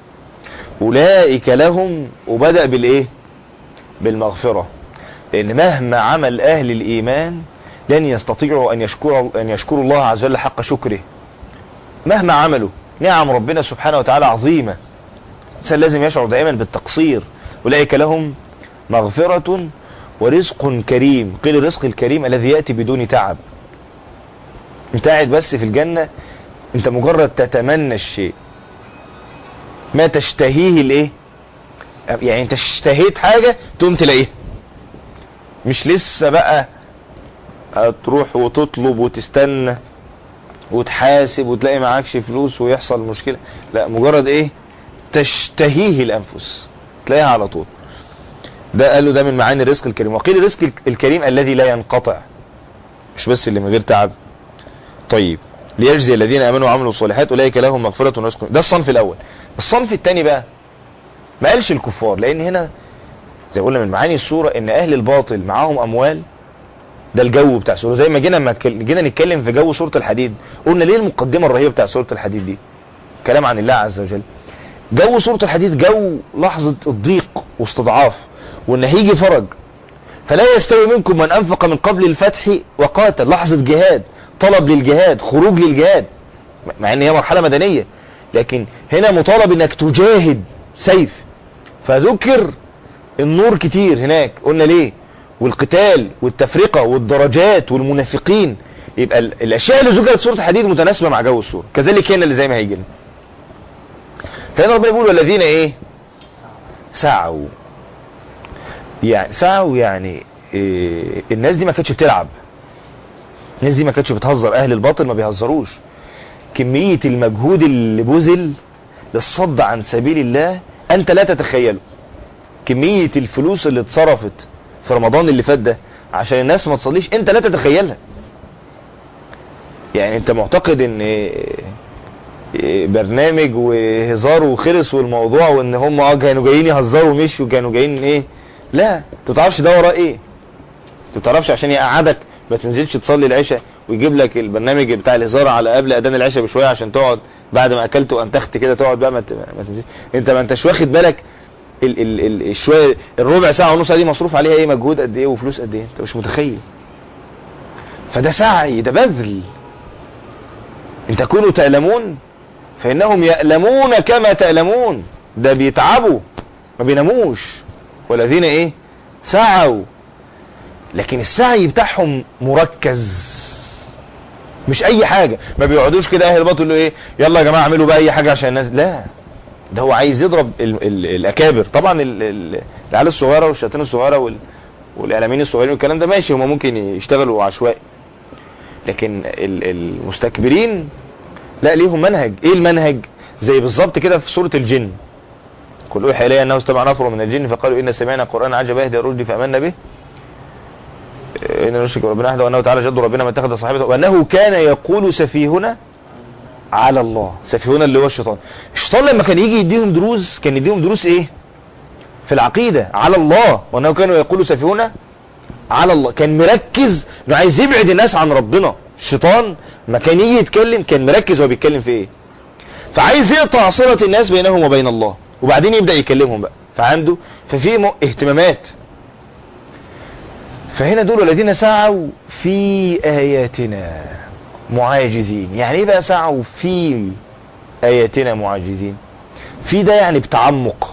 اولئك لهم وبدأ بالايه بالمغفرة لان مهما عمل اهل الايمان لن يستطيعوا ان يشكروا ان يشكروا الله عز وجل حق شكره مهما عملوا نعم ربنا سبحانه وتعالى عظيمة الانسان لازم يشعر دائما بالتقصير اولئك لهم مغفرة ورزق كريم قيل الرزق الكريم الذي يأتي بدون تعب انت قاعد بس في الجنة انت مجرد تتمنى الشيء ما تشتهيه الايه يعني انت اشتهيت حاجة تقوم تلاقيها مش لسه بقى هتروح وتطلب وتستنى وتحاسب وتلاقي معكش فلوس ويحصل مشكلة لا مجرد ايه تشتهيه الانفس تلاقيها على طول ده قالوا ده من معاني الرزق الكريم وقيل الرزق الكريم الذي لا ينقطع مش بس اللي من غير تعب طيب ليجزي الذين امنوا وعملوا الصالحات اولئك لهم مغفرة ورزق ده الصنف الاول الصنف الثاني بقى ما قالش الكفار لان هنا زي قلنا من معاني السورة ان اهل الباطل معاهم اموال ده الجو بتاع السورة زي ما جينا ما جينا نتكلم في جو سورة الحديد قلنا ليه المقدمة الرهيبة بتاع سورة الحديد دي كلام عن الله عز وجل جو سورة الحديد جو لحظة الضيق واستضعاف وان هيجي فرج فلا يستوي منكم من انفق من قبل الفتح وقاتل لحظة جهاد طلب للجهاد خروج للجهاد مع ان هي مرحلة مدنية لكن هنا مطالب انك تجاهد سيف فذكر النور كتير هناك قلنا ليه والقتال والتفرقة والدرجات والمنافقين يبقى ال- الاشياء اللي ذكرت سورة الحديد متناسبة مع جو السورة كذلك هنا اللي زي ما هيجي لنا فهنا ربنا بيقول والذين ايه سعوا يعني سعوا يعني إيه الناس دي ما كانتش بتلعب الناس دي ما كانتش بتهزر اهل الباطل ما بيهزروش كمية المجهود اللي بذل للصد عن سبيل الله انت لا تتخيله كمية الفلوس اللي اتصرفت في رمضان اللي فات ده عشان الناس ما تصليش انت لا تتخيلها يعني انت معتقد ان إيه برنامج وهزار وخلص والموضوع وان هم اه كانوا جايين يهزروا ومشوا كانوا جايين ايه لا انت تعرفش ده وراه ايه انت تعرفش عشان يقعدك ما تنزلش تصلي العشاء ويجيب لك البرنامج بتاع الهزار على قبل اذان العشاء بشويه عشان تقعد بعد ما اكلت وانتخت كده تقعد بقى ما ت- ما تنزلش انت ما انتش واخد بالك ال ال ال الشويه الربع ساعه ونص دي مصروف عليها ايه مجهود قد ايه وفلوس قد ايه انت مش متخيل فده سعي ده بذل ان تكونوا تألمون فإنهم يألمون كما تألمون ده بيتعبوا ما بيناموش والذين ايه سعوا لكن السعي بتاعهم مركز مش اي حاجة ما بيقعدوش كده اهل الباطل يقولوا ايه يلا يا جماعة اعملوا بقى اي حاجة عشان الناس لا ده هو عايز يضرب ال ال الاكابر طبعا ال- ال- العيال الصغيرة والشياطين الصغيرة وال والاعلاميين الصغيرين والكلام ده ماشي هم ممكن يشتغلوا عشوائي لكن ال- المستكبرين لا ليهم منهج ايه المنهج زي بالظبط كده في سورة الجن قل اوحي الي انه استمع نفر من الجن فقالوا ان سمعنا قرانا عجبا يهدي الرشد فامنا به ان نشرك بربنا احد وانه تعالى جد ربنا ما اتخذ صاحبته وانه كان يقول سفيهنا على الله سفيهنا اللي هو الشيطان الشيطان لما كان يجي يديهم دروس كان يديهم دروس ايه في العقيدة على الله وانه كانوا يقولوا سفيهنا على الله كان مركز انه عايز يبعد الناس عن ربنا الشيطان ما كان يجي يتكلم كان مركز هو بيتكلم في ايه فعايز يقطع صلة الناس بينهم وبين الله وبعدين يبدأ يكلمهم بقى فعنده ففي م- اهتمامات فهنا دول الذين سعوا في آياتنا معاجزين يعني ايه بقى سعوا في آياتنا معاجزين في ده يعني بتعمق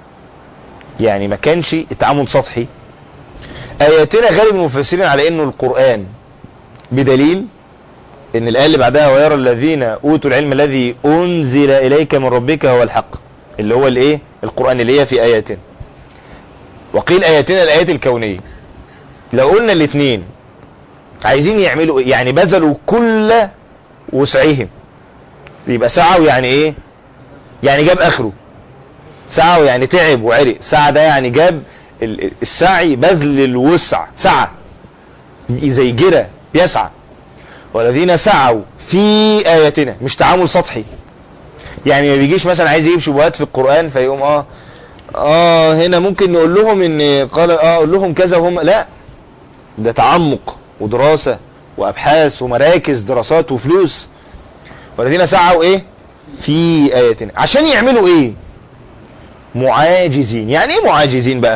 يعني ما كانش التعامل سطحي آياتنا غالب المفسرين على انه القرآن بدليل ان الآية اللي بعدها ويرى الذين اوتوا العلم الذي انزل اليك من ربك هو الحق اللي هو الايه القرآن اللي هي في آياتنا وقيل آياتنا الآيات الكونية لو قلنا الاثنين عايزين يعملوا إيه؟ يعني بذلوا كل وسعهم يبقى سعوا يعني ايه يعني جاب اخره سعوا يعني تعب وعرق سعى ده يعني جاب ال- السعي بذل الوسع سعى زي جرى يسعى والذين سعوا في آياتنا مش تعامل سطحي يعني ما بيجيش مثلا عايز يجيب شبهات في القرآن فيقوم اه اه هنا ممكن نقول لهم ان قال اه اقول لهم كذا وهم لا ده تعمق ودراسة وابحاث ومراكز دراسات وفلوس والذين سعوا ايه في اياتنا عشان يعملوا ايه معاجزين يعني ايه معاجزين بقى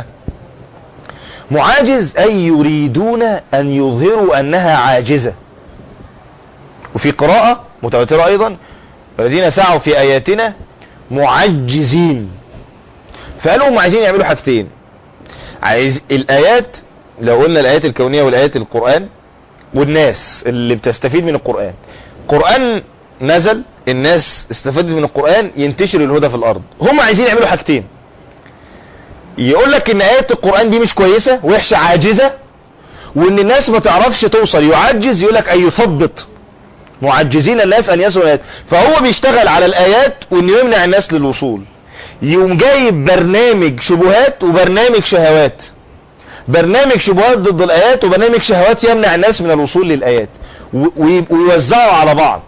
معاجز اي يريدون ان يظهروا انها عاجزة وفي قراءة متواترة ايضا والذين سعوا في اياتنا معجزين فقالوا هم عايزين يعملوا حاجتين عايز الايات لو قلنا الايات الكونية والايات القرآن والناس اللي بتستفيد من القرآن قرآن نزل الناس استفادت من القرآن ينتشر الهدى في الارض هم عايزين يعملوا حاجتين يقول لك ان ايات القرآن دي مش كويسة وحشة عاجزة وان الناس ما تعرفش توصل يعجز يقول لك اي يثبط معجزين الناس ان يصلوا الايات فهو بيشتغل على الايات وانه يمنع الناس للوصول يقوم جايب برنامج شبهات وبرنامج شهوات برنامج شبهات ضد الايات وبرنامج شهوات يمنع الناس من الوصول للايات و- وي- ويوزعوا على بعض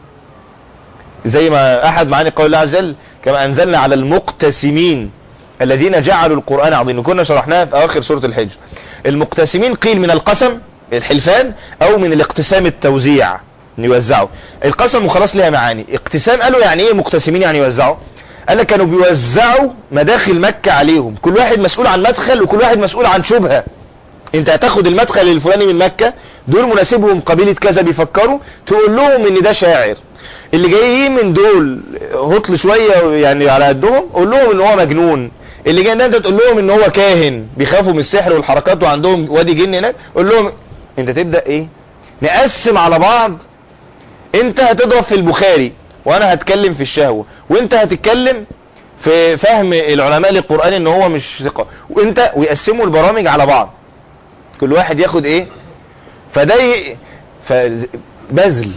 زي ما احد معاني قول الله عز وجل كما انزلنا على المقتسمين الذين جعلوا القرآن عظيم كنا شرحناها في اواخر سورة الحجر المقتسمين قيل من القسم الحلفان او من الاقتسام التوزيع إن يوزعوا القسم وخلاص ليها معاني اقتسام قالوا يعني ايه مقتسمين يعني يوزعوا قال لك كانوا بيوزعوا مداخل مكة عليهم كل واحد مسؤول عن مدخل وكل واحد مسؤول عن شبهة انت هتاخد المدخل الفلاني من مكة دول مناسبهم قبيلة كذا بيفكروا تقول لهم ان ده شاعر اللي جايين من دول هطل شوية يعني على قدهم قول لهم ان هو مجنون اللي جاي ده انت تقول لهم ان هو كاهن بيخافوا من السحر والحركات وعندهم وادي جن هناك قول لهم انت تبدا ايه نقسم على بعض انت هتضرب في البخاري وانا هتكلم في الشهوة وانت هتتكلم في فهم العلماء للقرآن ان هو مش ثقة وانت ويقسموا البرامج على بعض كل واحد ياخد ايه فده ي... فبذل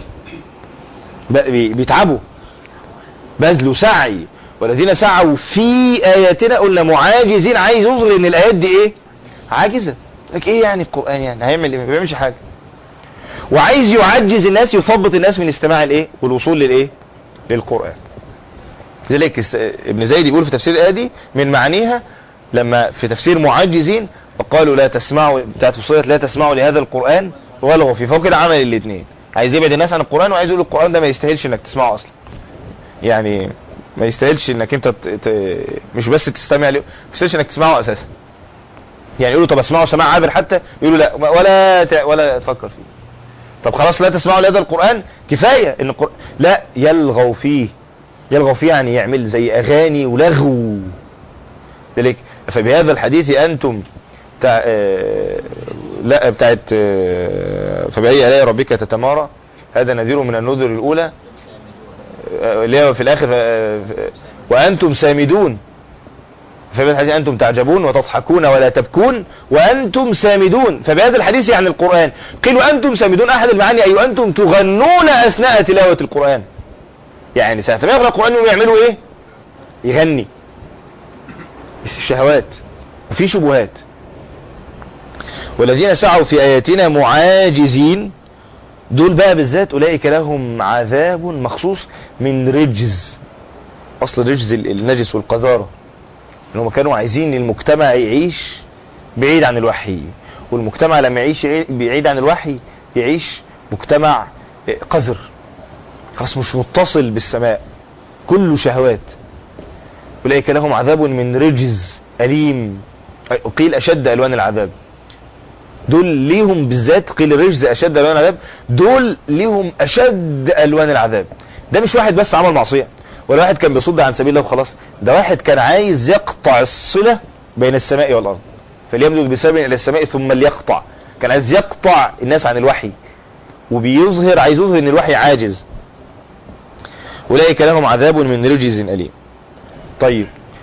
ب- بي- بيتعبوا بذل وسعي والذين سعوا في اياتنا قلنا معاجزين عايز يظهر ان الايات دي ايه عاجزة لك ايه يعني القرآن يعني هيعمل ايه ما بيعملش حاجة وعايز يعجز الناس يثبط الناس من استماع الايه والوصول للايه للقرآن لذلك است- ابن زيد بيقول في تفسير الآية دي من معانيها لما في تفسير معجزين وقالوا لا تسمعوا بتاعت فصولة لا تسمعوا لهذا القرآن ولغوا في فوق العمل الاثنين عايز يبعد الناس عن القرآن وعايز يقول القرآن ده ما يستاهلش انك تسمعه اصلا يعني ما يستاهلش انك انت ت... ت... مش بس تستمع له ما يستاهلش انك تسمعه اساسا يعني يقولوا طب اسمعه سماع عابر حتى يقولوا لا ولا ت... ولا تفكر فيه طب خلاص لا تسمعوا لهذا القرآن كفاية ان القرآن لا يلغوا فيه يلغوا فيه يعني يعمل زي اغاني ولغو ذلك فبهذا الحديث انتم بتاع آه، لا بتاعت آه، فبأي آلاء ربك تتمارى هذا نذير من النذر الأولى آه، اللي هو في الآخر آه، وأنتم سامدون فبهذا الحديث أنتم تعجبون وتضحكون ولا تبكون وأنتم سامدون فبهذا الحديث يعني القرآن قيل وأنتم سامدون أحد المعاني أي وأنتم تغنون أثناء تلاوة القرآن يعني ساعة ما يقرأ القرآن يقوم يعملوا إيه يغني الشهوات وفي شبهات والذين سعوا في آياتنا معاجزين دول بقى بالذات أولئك لهم عذاب مخصوص من رجز أصل رجز ال- النجس والقذارة إنهم كانوا عايزين المجتمع يعيش بعيد عن الوحي والمجتمع لما يعيش يعي- بعيد عن الوحي يعيش مجتمع قذر خلاص مش متصل بالسماء كله شهوات أولئك لهم عذاب من رجز أليم قيل أشد ألوان العذاب دول ليهم بالذات قيل رجز أشد ألوان العذاب دول ليهم أشد ألوان العذاب ده مش واحد بس عمل معصية ولا واحد كان بيصد عن سبيل الله وخلاص ده واحد كان عايز يقطع الصلة بين السماء والأرض فليمدد بسبب إلى السماء ثم ليقطع كان عايز يقطع الناس عن الوحي وبيظهر عايز يظهر ان الوحي عاجز أولئك لهم عذاب من رجز أليم طيب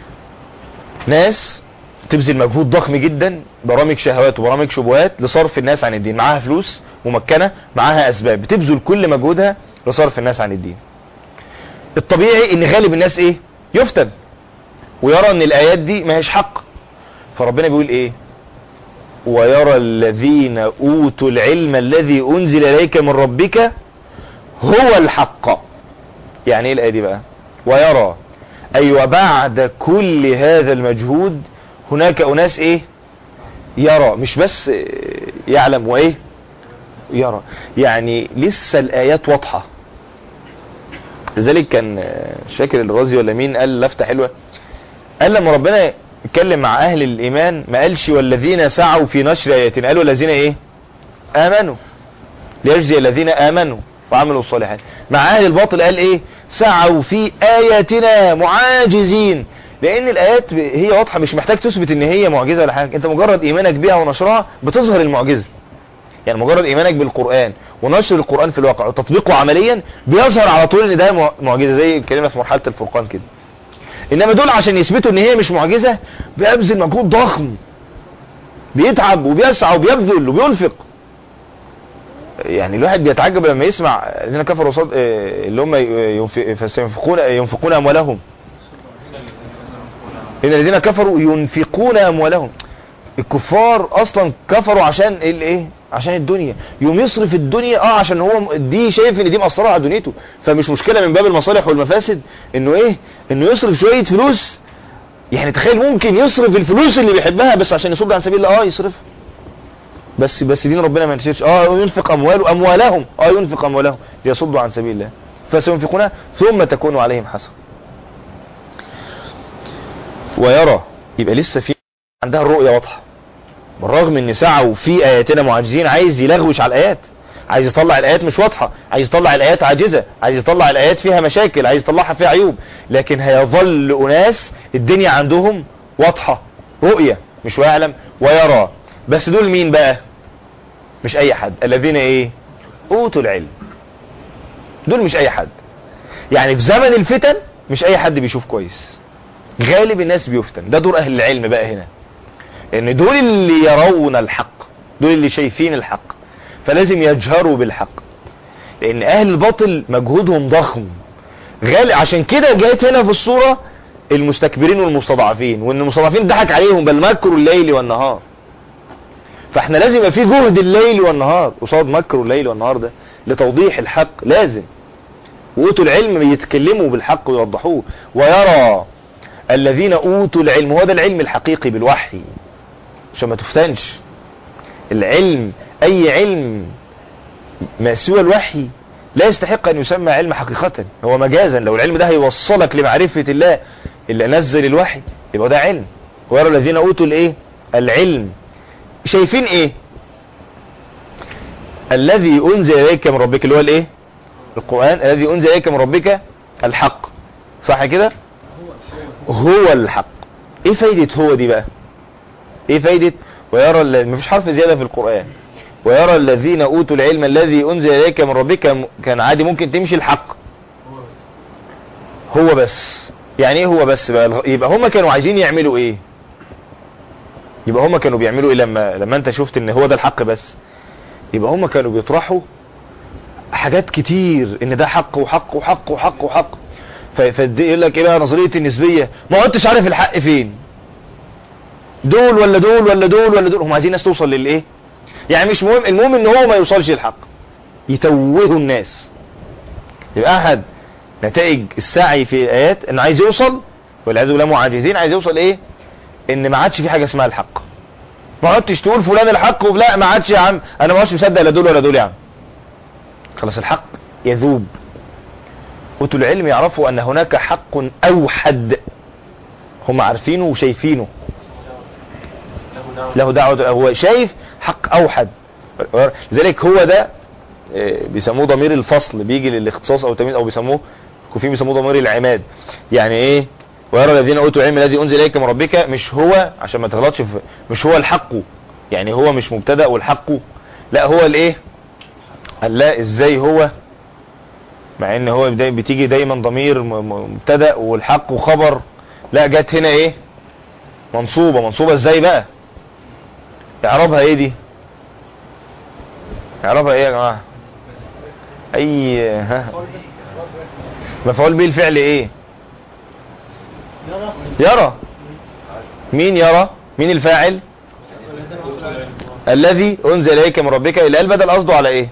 ناس تبذل مجهود ضخم جدا برامج شهوات وبرامج شبهات لصرف الناس عن الدين معاها فلوس ممكنة معاها أسباب بتبذل كل مجهودها لصرف الناس عن الدين الطبيعي ان غالب الناس ايه يفتن ويرى ان الآيات دي ما هيش حق فربنا بيقول ايه ويرى الذين أوتوا العلم الذي أنزل إليك من ربك هو الحق يعني ايه الآية دي بقى ويرى أي وبعد كل هذا المجهود هناك أناس ايه يرى مش بس يعلم وايه يرى يعني لسه الآيات واضحة لذلك كان مش فاكر الغازي ولا مين قال لفتة حلوة قال لما ربنا اتكلم مع أهل الإيمان ما قالش والذين سعوا في نشر آياتنا قالوا الذين ايه آمنوا ليجزي الذين آمنوا وعملوا الصالحات مع أهل الباطل قال ايه سعوا في آياتنا معاجزين لان الايات هي واضحة مش محتاج تثبت ان هي معجزة ولا حاجة انت مجرد ايمانك بيها ونشرها بتظهر المعجزة يعني مجرد ايمانك بالقرآن ونشر القرآن في الواقع وتطبيقه عمليا بيظهر على طول ان ده معجزة زي الكلمة في مرحلة الفرقان كده انما دول عشان يثبتوا ان هي مش معجزة بيبذل مجهود ضخم بيتعب وبيسعى وبيبذل وبينفق يعني الواحد بيتعجب لما يسمع الذين كفروا صد... اللي هم ينفقون ينفقون اموالهم ان الذين كفروا ينفقون اموالهم الكفار اصلا كفروا عشان الايه عشان الدنيا يوم يصرف الدنيا اه عشان هو دي شايف ان دي مأثرة على دنيته فمش مشكلة من باب المصالح والمفاسد انه ايه انه يصرف شوية فلوس يعني تخيل ممكن يصرف الفلوس اللي بيحبها بس عشان يصد عن سبيل الله اه يصرف بس بس دين ربنا ما ينتشرش اه ينفق امواله اموالهم اه ينفق اموالهم ليصدوا عن سبيل الله فسينفقونها ثم تكون عليهم حسرة ويرى يبقى لسه في عندها الرؤية واضحة بالرغم ان سعوا في اياتنا معجزين عايز يلغوش على الايات عايز يطلع الايات مش واضحة عايز يطلع الايات عاجزة عايز يطلع الايات فيها مشاكل عايز يطلعها فيها عيوب لكن هيظل اناس الدنيا عندهم واضحة رؤية مش ويعلم ويرى بس دول مين بقى مش اي حد الذين ايه اوتوا العلم دول مش اي حد يعني في زمن الفتن مش اي حد بيشوف كويس غالب الناس بيفتن ده دور اهل العلم بقى هنا ان دول اللي يرون الحق دول اللي شايفين الحق فلازم يجهروا بالحق لان اهل الباطل مجهودهم ضخم غالي عشان كده جاءت هنا في الصورة المستكبرين والمستضعفين وان المستضعفين ضحك عليهم بل مكروا الليل والنهار فاحنا لازم يبقى في جهد الليل والنهار قصاد مكر الليل والنهار ده لتوضيح الحق لازم وأوتوا العلم يتكلموا بالحق ويوضحوه ويرى الذين أوتوا العلم هو ده العلم الحقيقي بالوحي عشان ما تفتنش العلم أي علم ما سوى الوحي لا يستحق أن يسمى علم حقيقة هو مجازا لو العلم ده هيوصلك لمعرفة الله اللي نزل الوحي يبقى ده علم ويرى الذين أوتوا الإيه العلم شايفين إيه الذي أنزل إليك من ربك اللي هو الإيه القرآن الذي أنزل إليك من ربك الحق صح كده هو الحق ايه فايدة هو دي بقى ايه فايدة ويرى ال- مفيش حرف زيادة في القرآن ويرى الذين اوتوا العلم الذي انزل اليك من ربك م- كان عادي ممكن تمشي الحق هو بس يعني ايه هو بس بقى الغ- يبقى هم كانوا عايزين يعملوا ايه يبقى هم كانوا بيعملوا ايه لما لما انت شفت ان هو ده الحق بس يبقى هم كانوا بيطرحوا حاجات كتير ان ده حق وحق وحق وحق وحق ف- فدي يقول لك ايه بقى نظريه النسبيه ما قلتش عارف الحق فين دول ولا دول ولا دول ولا دول هم عايزين الناس توصل للايه يعني مش مهم المهم ان هو ما يوصلش للحق يتوهوا الناس يبقى احد نتائج السعي في الايات انه عايز يوصل والعياذ بالله معاجزين عايز يوصل ايه ان ما عادش في حاجه اسمها الحق ما عدتش تقول فلان الحق ولا ما عادش يا عم انا ما عادش مصدق لا دول ولا دول يا عم خلاص الحق يذوب أوتوا العلم يعرفوا أن هناك حق أوحد هم عارفينه وشايفينه له دعوة هو شايف حق أوحد لذلك هو ده آه، بيسموه ضمير الفصل بيجي للاختصاص أو التمييز أو بيسموه كوفيين بيسموه ضمير العماد يعني إيه ويرى الذين أوتوا العلم الذي أنزل إليك من ربك مش هو عشان ما تغلطش في مش هو الحق يعني هو مش مبتدأ والحق لا هو الإيه قال لا إزاي هو مع ان هو بداية بتيجي دايما ضمير م- م- مبتدا والحق وخبر لا جت هنا ايه منصوبة منصوبة ازاي بقى اعرابها ايه دي اعرابها ايه يا جماعة اي ها مفعول به الفعل ايه يرى مين يرى مين الفاعل الذي انزل اليك من ربك الى البدل قصده على ايه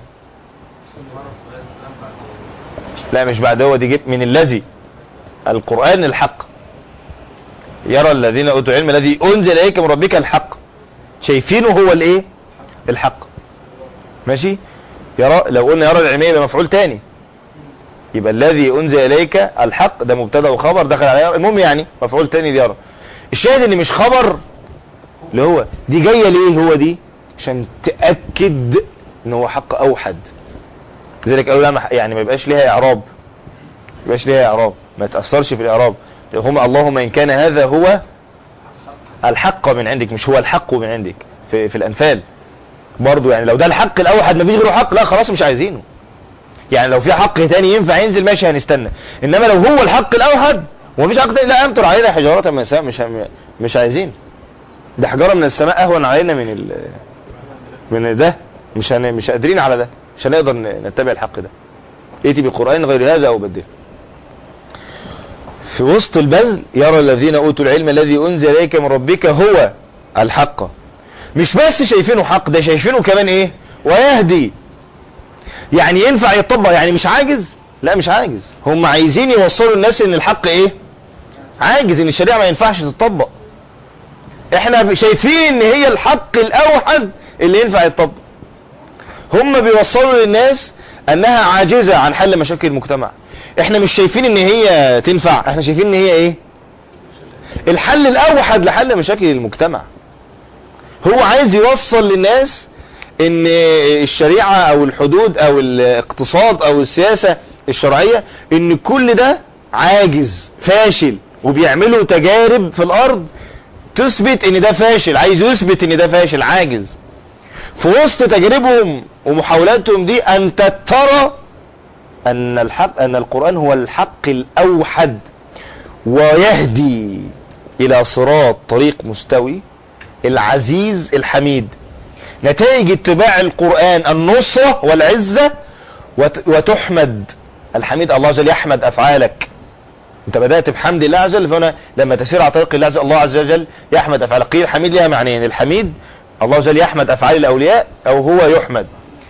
لا مش بعد هو دي جبت من الذي القرآن الحق يرى الذين اوتوا العلم الذي انزل اليك من ربك الحق شايفينه هو الايه الحق ماشي يرى لو قلنا يرى العلمية يبقى مفعول تاني يبقى الذي انزل اليك الحق ده مبتدا وخبر دخل عليه يرى. المهم يعني مفعول تاني دي يرى الشاهد ان مش خبر اللي هو دي جايه ليه هو دي عشان تاكد ان هو حق اوحد لذلك قالوا لا ما- يعني ما يبقاش ليها اعراب ما يبقاش ليها اعراب ما تاثرش في الاعراب هم اللهم ان كان هذا هو الحق من عندك مش هو الحق من عندك في, في الانفال برضو يعني لو ده الحق الاوحد ما فيش غيره حق لا خلاص مش عايزينه يعني لو في حق تاني ينفع ينزل ماشي هنستنى انما لو هو الحق الاوحد ومفيش حق تاني لا امطر علينا حجارة من السماء مش مش عايزين ده حجارة من السماء اهون علينا من ال من ده مش هن... مش قادرين على ده مش هنقدر ن- نتبع الحق ده ائتي بقرآن غير هذا او بدله في وسط البذل يرى الذين اوتوا العلم الذي انزل اليك من ربك هو الحق مش بس شايفينه حق ده شايفينه كمان ايه ويهدي يعني ينفع يطبق يعني مش عاجز لا مش عاجز هم عايزين يوصلوا الناس ان الحق ايه عاجز ان الشريعة ما ينفعش تطبق احنا شايفين ان هي الحق الاوحد اللي ينفع يطبق هم بيوصلوا للناس انها عاجزة عن حل مشاكل المجتمع احنا مش شايفين ان هي تنفع احنا شايفين ان هي ايه الحل الاوحد لحل مشاكل المجتمع هو عايز يوصل للناس ان الشريعة او الحدود او الاقتصاد او السياسة الشرعية ان كل ده عاجز فاشل وبيعملوا تجارب في الارض تثبت ان ده فاشل عايز يثبت ان ده فاشل عاجز في وسط تجاربهم ومحاولاتهم دي انت ترى ان الحق ان القرآن هو الحق الاوحد ويهدي الى صراط طريق مستوي العزيز الحميد نتائج اتباع القرآن النصرة والعزة وت- وتحمد الحميد الله عز وجل يحمد افعالك انت بدأت بحمد الله عز وجل فهنا لما تسير على طريق الله عز الله عز وجل يحمد افعالك قيل الحميد لها معنيين الحميد الله عز وجل يحمد افعال الاولياء او هو يحمد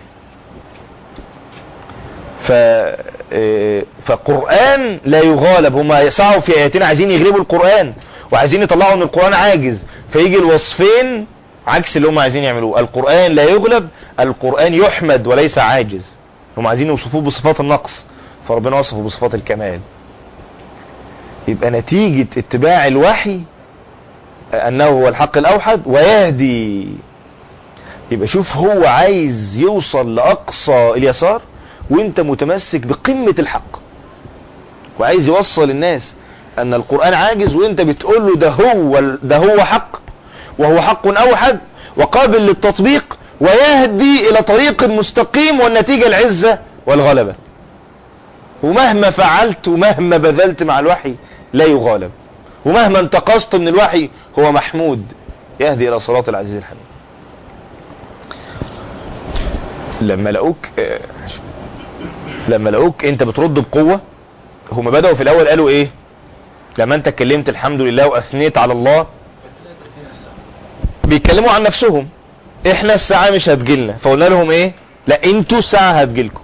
ف آه، فقرآن لا يغالب هما يسعوا في اياتنا عايزين يغلبوا القرآن وعايزين يطلعوا ان القرآن عاجز فيجي الوصفين عكس اللي هم عايزين يعملوه القرآن لا يغلب القرآن يحمد وليس عاجز هم عايزين يوصفوه بصفات النقص فربنا وصفه بصفات الكمال يبقى نتيجة اتباع الوحي انه هو الحق الاوحد ويهدي يبقى شوف هو عايز يوصل لاقصى اليسار وانت متمسك بقمة الحق وعايز يوصل الناس ان القرآن عاجز وانت بتقول له ده هو ده هو حق وهو حق اوحد وقابل للتطبيق ويهدي الى طريق مستقيم والنتيجة العزة والغلبة ومهما فعلت ومهما بذلت مع الوحي لا يغالب ومهما انتقصت من الوحي هو محمود يهدي الى صراط العزيز الحميد لما لقوك آه، لما لقوك انت بترد بقوة هم بدأوا في الاول قالوا ايه لما انت اتكلمت الحمد لله واثنيت على الله بيتكلموا عن نفسهم احنا الساعة مش هتجيلنا فقلنا لهم ايه لا انتوا الساعة هتجيلكم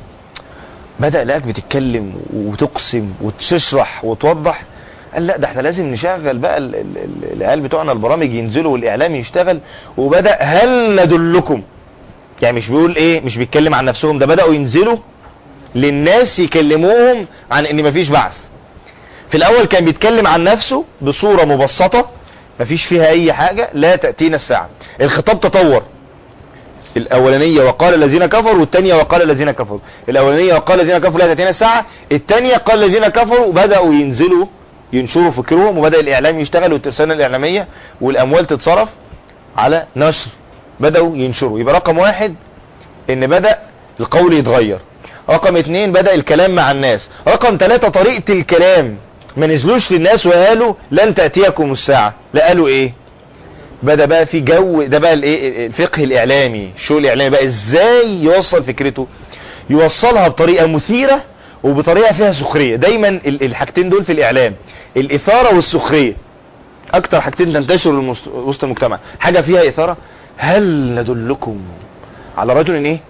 بدأ لقاك بتتكلم وتقسم وتشرح وتوضح قال لا ده احنا لازم نشغل بقى ال- ال- ال- العيال بتوعنا البرامج ينزلوا والاعلام يشتغل وبدأ هل ندلكم يعني مش بيقول ايه مش بيتكلم عن نفسهم ده بدأوا ينزلوا للناس يكلموهم عن ان مفيش بعث في الاول كان بيتكلم عن نفسه بصورة مبسطة مفيش فيها اي حاجة لا تأتينا الساعة الخطاب تطور الاولانية وقال الذين كفروا والتانية وقال الذين كفروا الاولانية وقال الذين كفروا لا تأتينا الساعة التانية قال الذين كفروا بدأوا ينزلوا ينشروا فكرهم وبدأ الاعلام يشتغل والترسانة الاعلامية والاموال تتصرف على نشر بدأوا ينشروا يبقى رقم واحد ان بدأ القول يتغير رقم اتنين بدأ الكلام مع الناس رقم تلاتة طريقة الكلام ما نزلوش للناس وقالوا لن تأتيكم الساعة لا قالوا ايه بدأ بقى في جو ده بقى الايه الفقه الاعلامي الشو الاعلامي بقى ازاي يوصل فكرته يوصلها بطريقة مثيرة وبطريقة فيها سخرية دايما ال- الحاجتين دول في الاعلام الاثارة والسخرية اكتر حاجتين تنتشر المست- وسط المجتمع حاجة فيها اثارة هل ندلكم على رجل ايه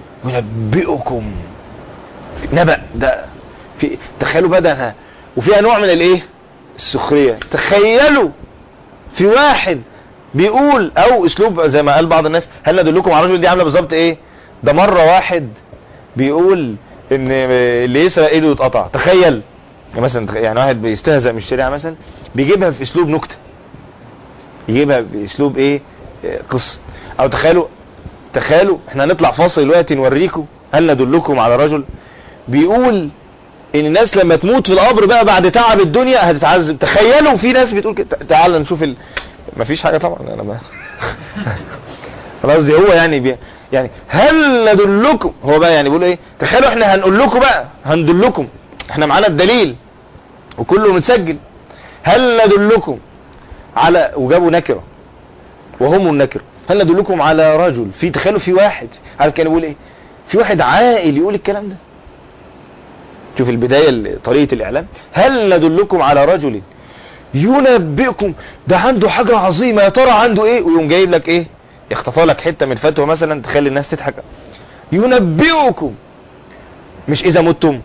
ينبئكم نبأ ده في تخيلوا بقى ده أنا- وفيها نوع من الايه السخرية تخيلوا في واحد بيقول او اسلوب زي ما قال بعض الناس هل ندلكم على الرجل دي عامله بالظبط ايه ده مره واحد بيقول ان اللي يسرق ايده يتقطع تخيل يعني مثلا تخ- يعني واحد بيستهزأ من الشريعه مثلا بيجيبها في اسلوب نكته يجيبها باسلوب ايه إيه، قصه او تخيلوا تخيلوا احنا هنطلع فاصل دلوقتي نوريكم هل ندلكم على رجل بيقول ان الناس لما تموت في القبر بقى بعد تعب الدنيا هتتعذب تخيلوا في ناس بتقول كده تعال نشوف ال... مفيش حاجه طبعا انا ما أنا قصدي هو يعني بي... يعني هل ندلكم هو بقى يعني بيقول ايه تخيلوا احنا هنقول لكم بقى هندلكم احنا معانا الدليل وكله متسجل هل ندلكم على وجابوا نكره وهم النكره هل ندلكم على رجل في تخيلوا في واحد عارف كان يقول ايه في واحد عاقل يقول الكلام ده شوف البداية ال- طريقة الإعلام هل ندلكم على رجل ينبئكم ده عنده حاجة عظيمة يا ترى عنده ايه ويقوم جايب لك ايه يخطف لك حتة من فتوى مثلا تخلي الناس تضحك ينبئكم مش اذا متم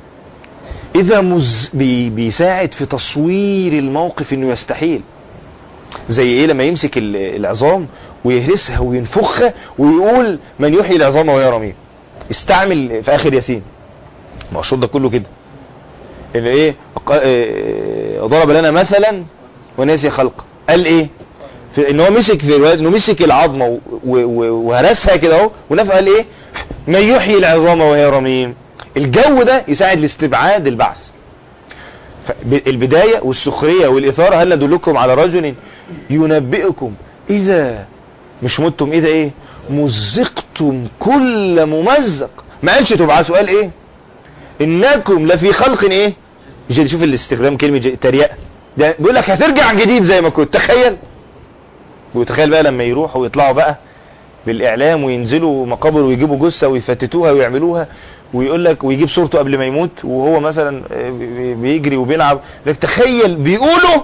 اذا مز... بي... بيساعد في تصوير الموقف انه يستحيل زي ايه لما يمسك ال- العظام ويهرسها وينفخها ويقول من يحيي العظام وهي رميم استعمل في اخر ياسين ما هو الشوط ده كله كده اللي ايه ق- إيه، ضرب لنا مثلا ونسي خلقه قال ايه في ان هو مسك في الروايات انه مسك العظمه و- و- و- وهرسها كده اهو ونفى قال ايه من يحيي العظام وهي رميم الجو ده يساعد لاستبعاد البعث البداية والسخرية والإثارة هل ندلكم على رجل ينبئكم إذا مش متم إذا إيه مزقتم كل ممزق ما قالش تبقى سؤال إيه إنكم لفي خلق إيه جديد شوف الاستخدام كلمة جديد تريقة ده بيقول لك هترجع جديد زي ما كنت تخيل وتخيل بقى لما يروحوا ويطلعوا بقى بالاعلام وينزلوا مقابر ويجيبوا جثه ويفتتوها ويعملوها ويقول لك ويجيب صورته قبل ما يموت وهو مثلا بيجري وبيلعب لك تخيل بيقولوا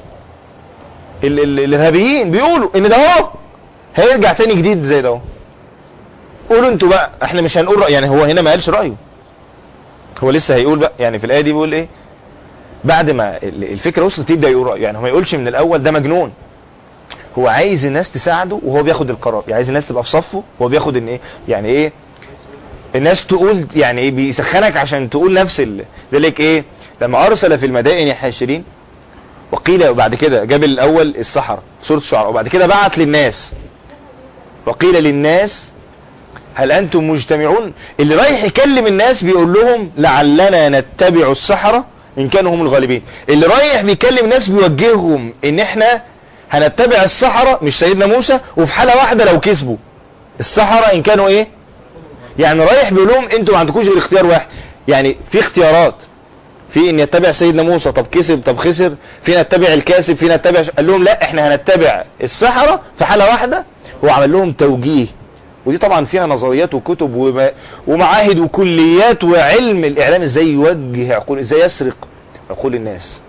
ال- ال- الارهابيين بيقولوا ان ده هو هيرجع تاني جديد زي ده هو قولوا انتوا بقى احنا مش هنقول رأي يعني هو هنا ما قالش رأيه هو لسه هيقول بقى يعني في الآية دي بيقول ايه بعد ما ال- الفكرة وصلت يبدأ يقول رأيه يعني هو ما يقولش من الأول ده مجنون هو عايز الناس تساعده وهو بياخد القرار يعني عايز الناس تبقى في صفه وهو بياخد ان ايه يعني ايه الناس تقول يعني ايه بيسخنك عشان تقول نفس ال... ذلك ايه لما ارسل في المدائن حاشرين وقيل وبعد كده جاب الاول السحرة سورة الشعراء وبعد كده بعت للناس وقيل للناس هل انتم مجتمعون اللي رايح يكلم الناس بيقول لهم لعلنا نتبع السحرة ان كانوا هم الغالبين اللي رايح بيكلم الناس بيوجههم ان احنا هنتبع السحرة مش سيدنا موسى وفي حالة واحدة لو كسبوا السحرة ان كانوا ايه يعني رايح بيقول لهم انتوا ما عندكوش غير اختيار واحد يعني في اختيارات في ان يتبع سيدنا موسى طب كسب طب خسر في نتبع الكاسب في نتبع ش... قال لهم لا احنا هنتبع السحرة في حالة واحدة هو عمل لهم توجيه ودي طبعا فيها نظريات وكتب وما... ومعاهد وكليات وعلم الاعلام ازاي يوجه عقول ازاي يسرق عقول الناس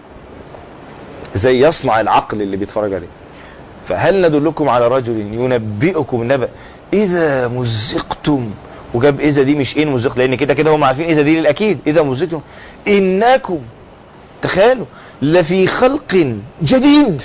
ازاي يصنع العقل اللي بيتفرج عليه فهل ندلكم على رجل ينبئكم نبأ اذا مزقتم وجاب اذا دي مش ايه مزق لان كده كده هم عارفين اذا دي للاكيد اذا مزقتم انكم تخيلوا لفي خلق جديد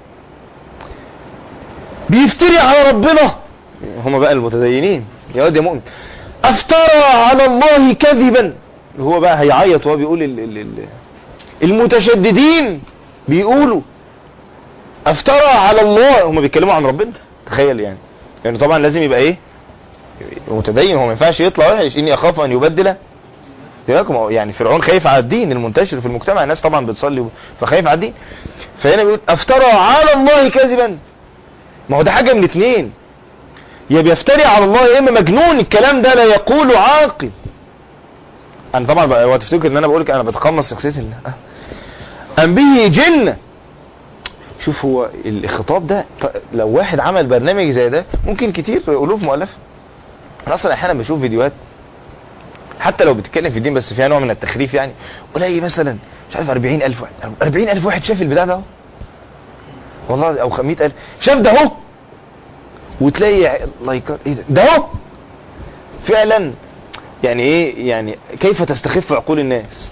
بيفتري على ربنا هم بقى المتدينين يا واد يا مؤمن افترى على الله كذبا هو بقى هيعيط وهو بيقول ال ال ال المتشددين بيقولوا افترى على الله هم بيتكلموا عن ربنا تخيل يعني يعني طبعا لازم يبقى ايه متدين هو ما ينفعش يطلع وحش اني اخاف ان يبدل دينكم يعني فرعون خايف على الدين المنتشر في المجتمع الناس طبعا بتصلي فخايف على الدين فهنا بيقول افترى على الله كذبا ما هو ده حاجه من اتنين يا بيفتري على الله يا اما مجنون الكلام ده لا يقول عاقل انا طبعا بقى هو تفتكر ان انا بقول لك انا بتقمص شخصيه الله ام به جنه شوف هو الخطاب ده لو واحد عمل برنامج زي ده ممكن كتير الوف مؤلفه انا اصلا احيانا بشوف فيديوهات حتى لو بتتكلم في الدين بس فيها نوع من التخريف يعني قليل مثلا مش عارف 40000 واحد 40000 واحد شاف البتاع ده اهو والله او 100000 شاف ده اهو وتلاقي لايكات ايه ده ده اهو فعلا يعني ايه يعني كيف تستخف عقول الناس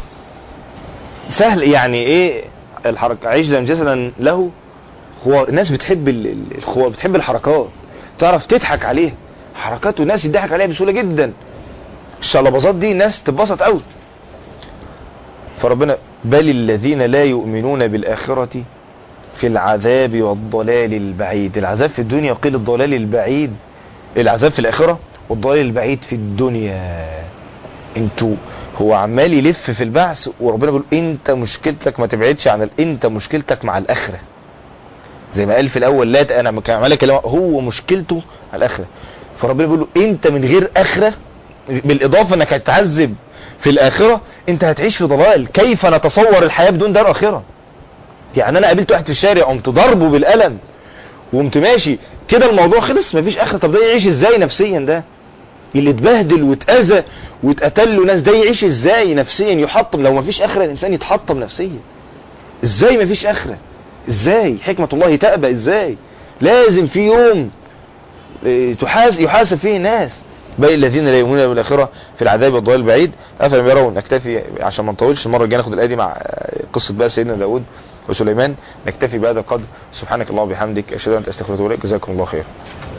سهل يعني ايه الحركة عيش لم جسدا له خوار الناس بتحب الخوار بتحب الحركات تعرف تضحك عليها حركات والناس يضحك عليها بسهولة جدا الشلبازات دي الناس تتبسط قوي فربنا بل الذين لا يؤمنون بالآخرة في العذاب والضلال البعيد العذاب في الدنيا وقيل الضلال البعيد العذاب في الآخرة والضلال البعيد في الدنيا انتوا هو عمال يلف في البعث وربنا بيقول انت مشكلتك ما تبعدش عن ال... انت مشكلتك مع الاخره زي ما قال في الاول لا انا كان عمال اكلم هو مشكلته على الاخره فربنا بيقول له انت من غير اخره بالاضافه انك هتتعذب في الاخره انت هتعيش في ضلال كيف نتصور الحياه بدون دار اخره يعني انا قابلت واحد في الشارع قمت ضربه بالقلم وقمت ماشي كده الموضوع خلص مفيش اخره طب ده يعيش ازاي نفسيا ده اللي اتبهدل واتأذى واتقتل له ناس ده يعيش ازاي نفسيا يحطم لو مفيش اخرة الانسان يتحطم نفسيا ازاي مفيش اخرة ازاي حكمة الله تأبى ازاي لازم في يوم تحاسب يحاسب فيه الناس باقي الذين لا يؤمنون بالاخره في العذاب والضلال البعيد افلم يرون نكتفي عشان ما نطولش المره الجايه ناخد الايه دي مع قصه بقى سيدنا داود وسليمان نكتفي بهذا القدر سبحانك اللهم وبحمدك اشهد ان لا اله الا انت استغفرك واتوب اليك جزاكم الله خير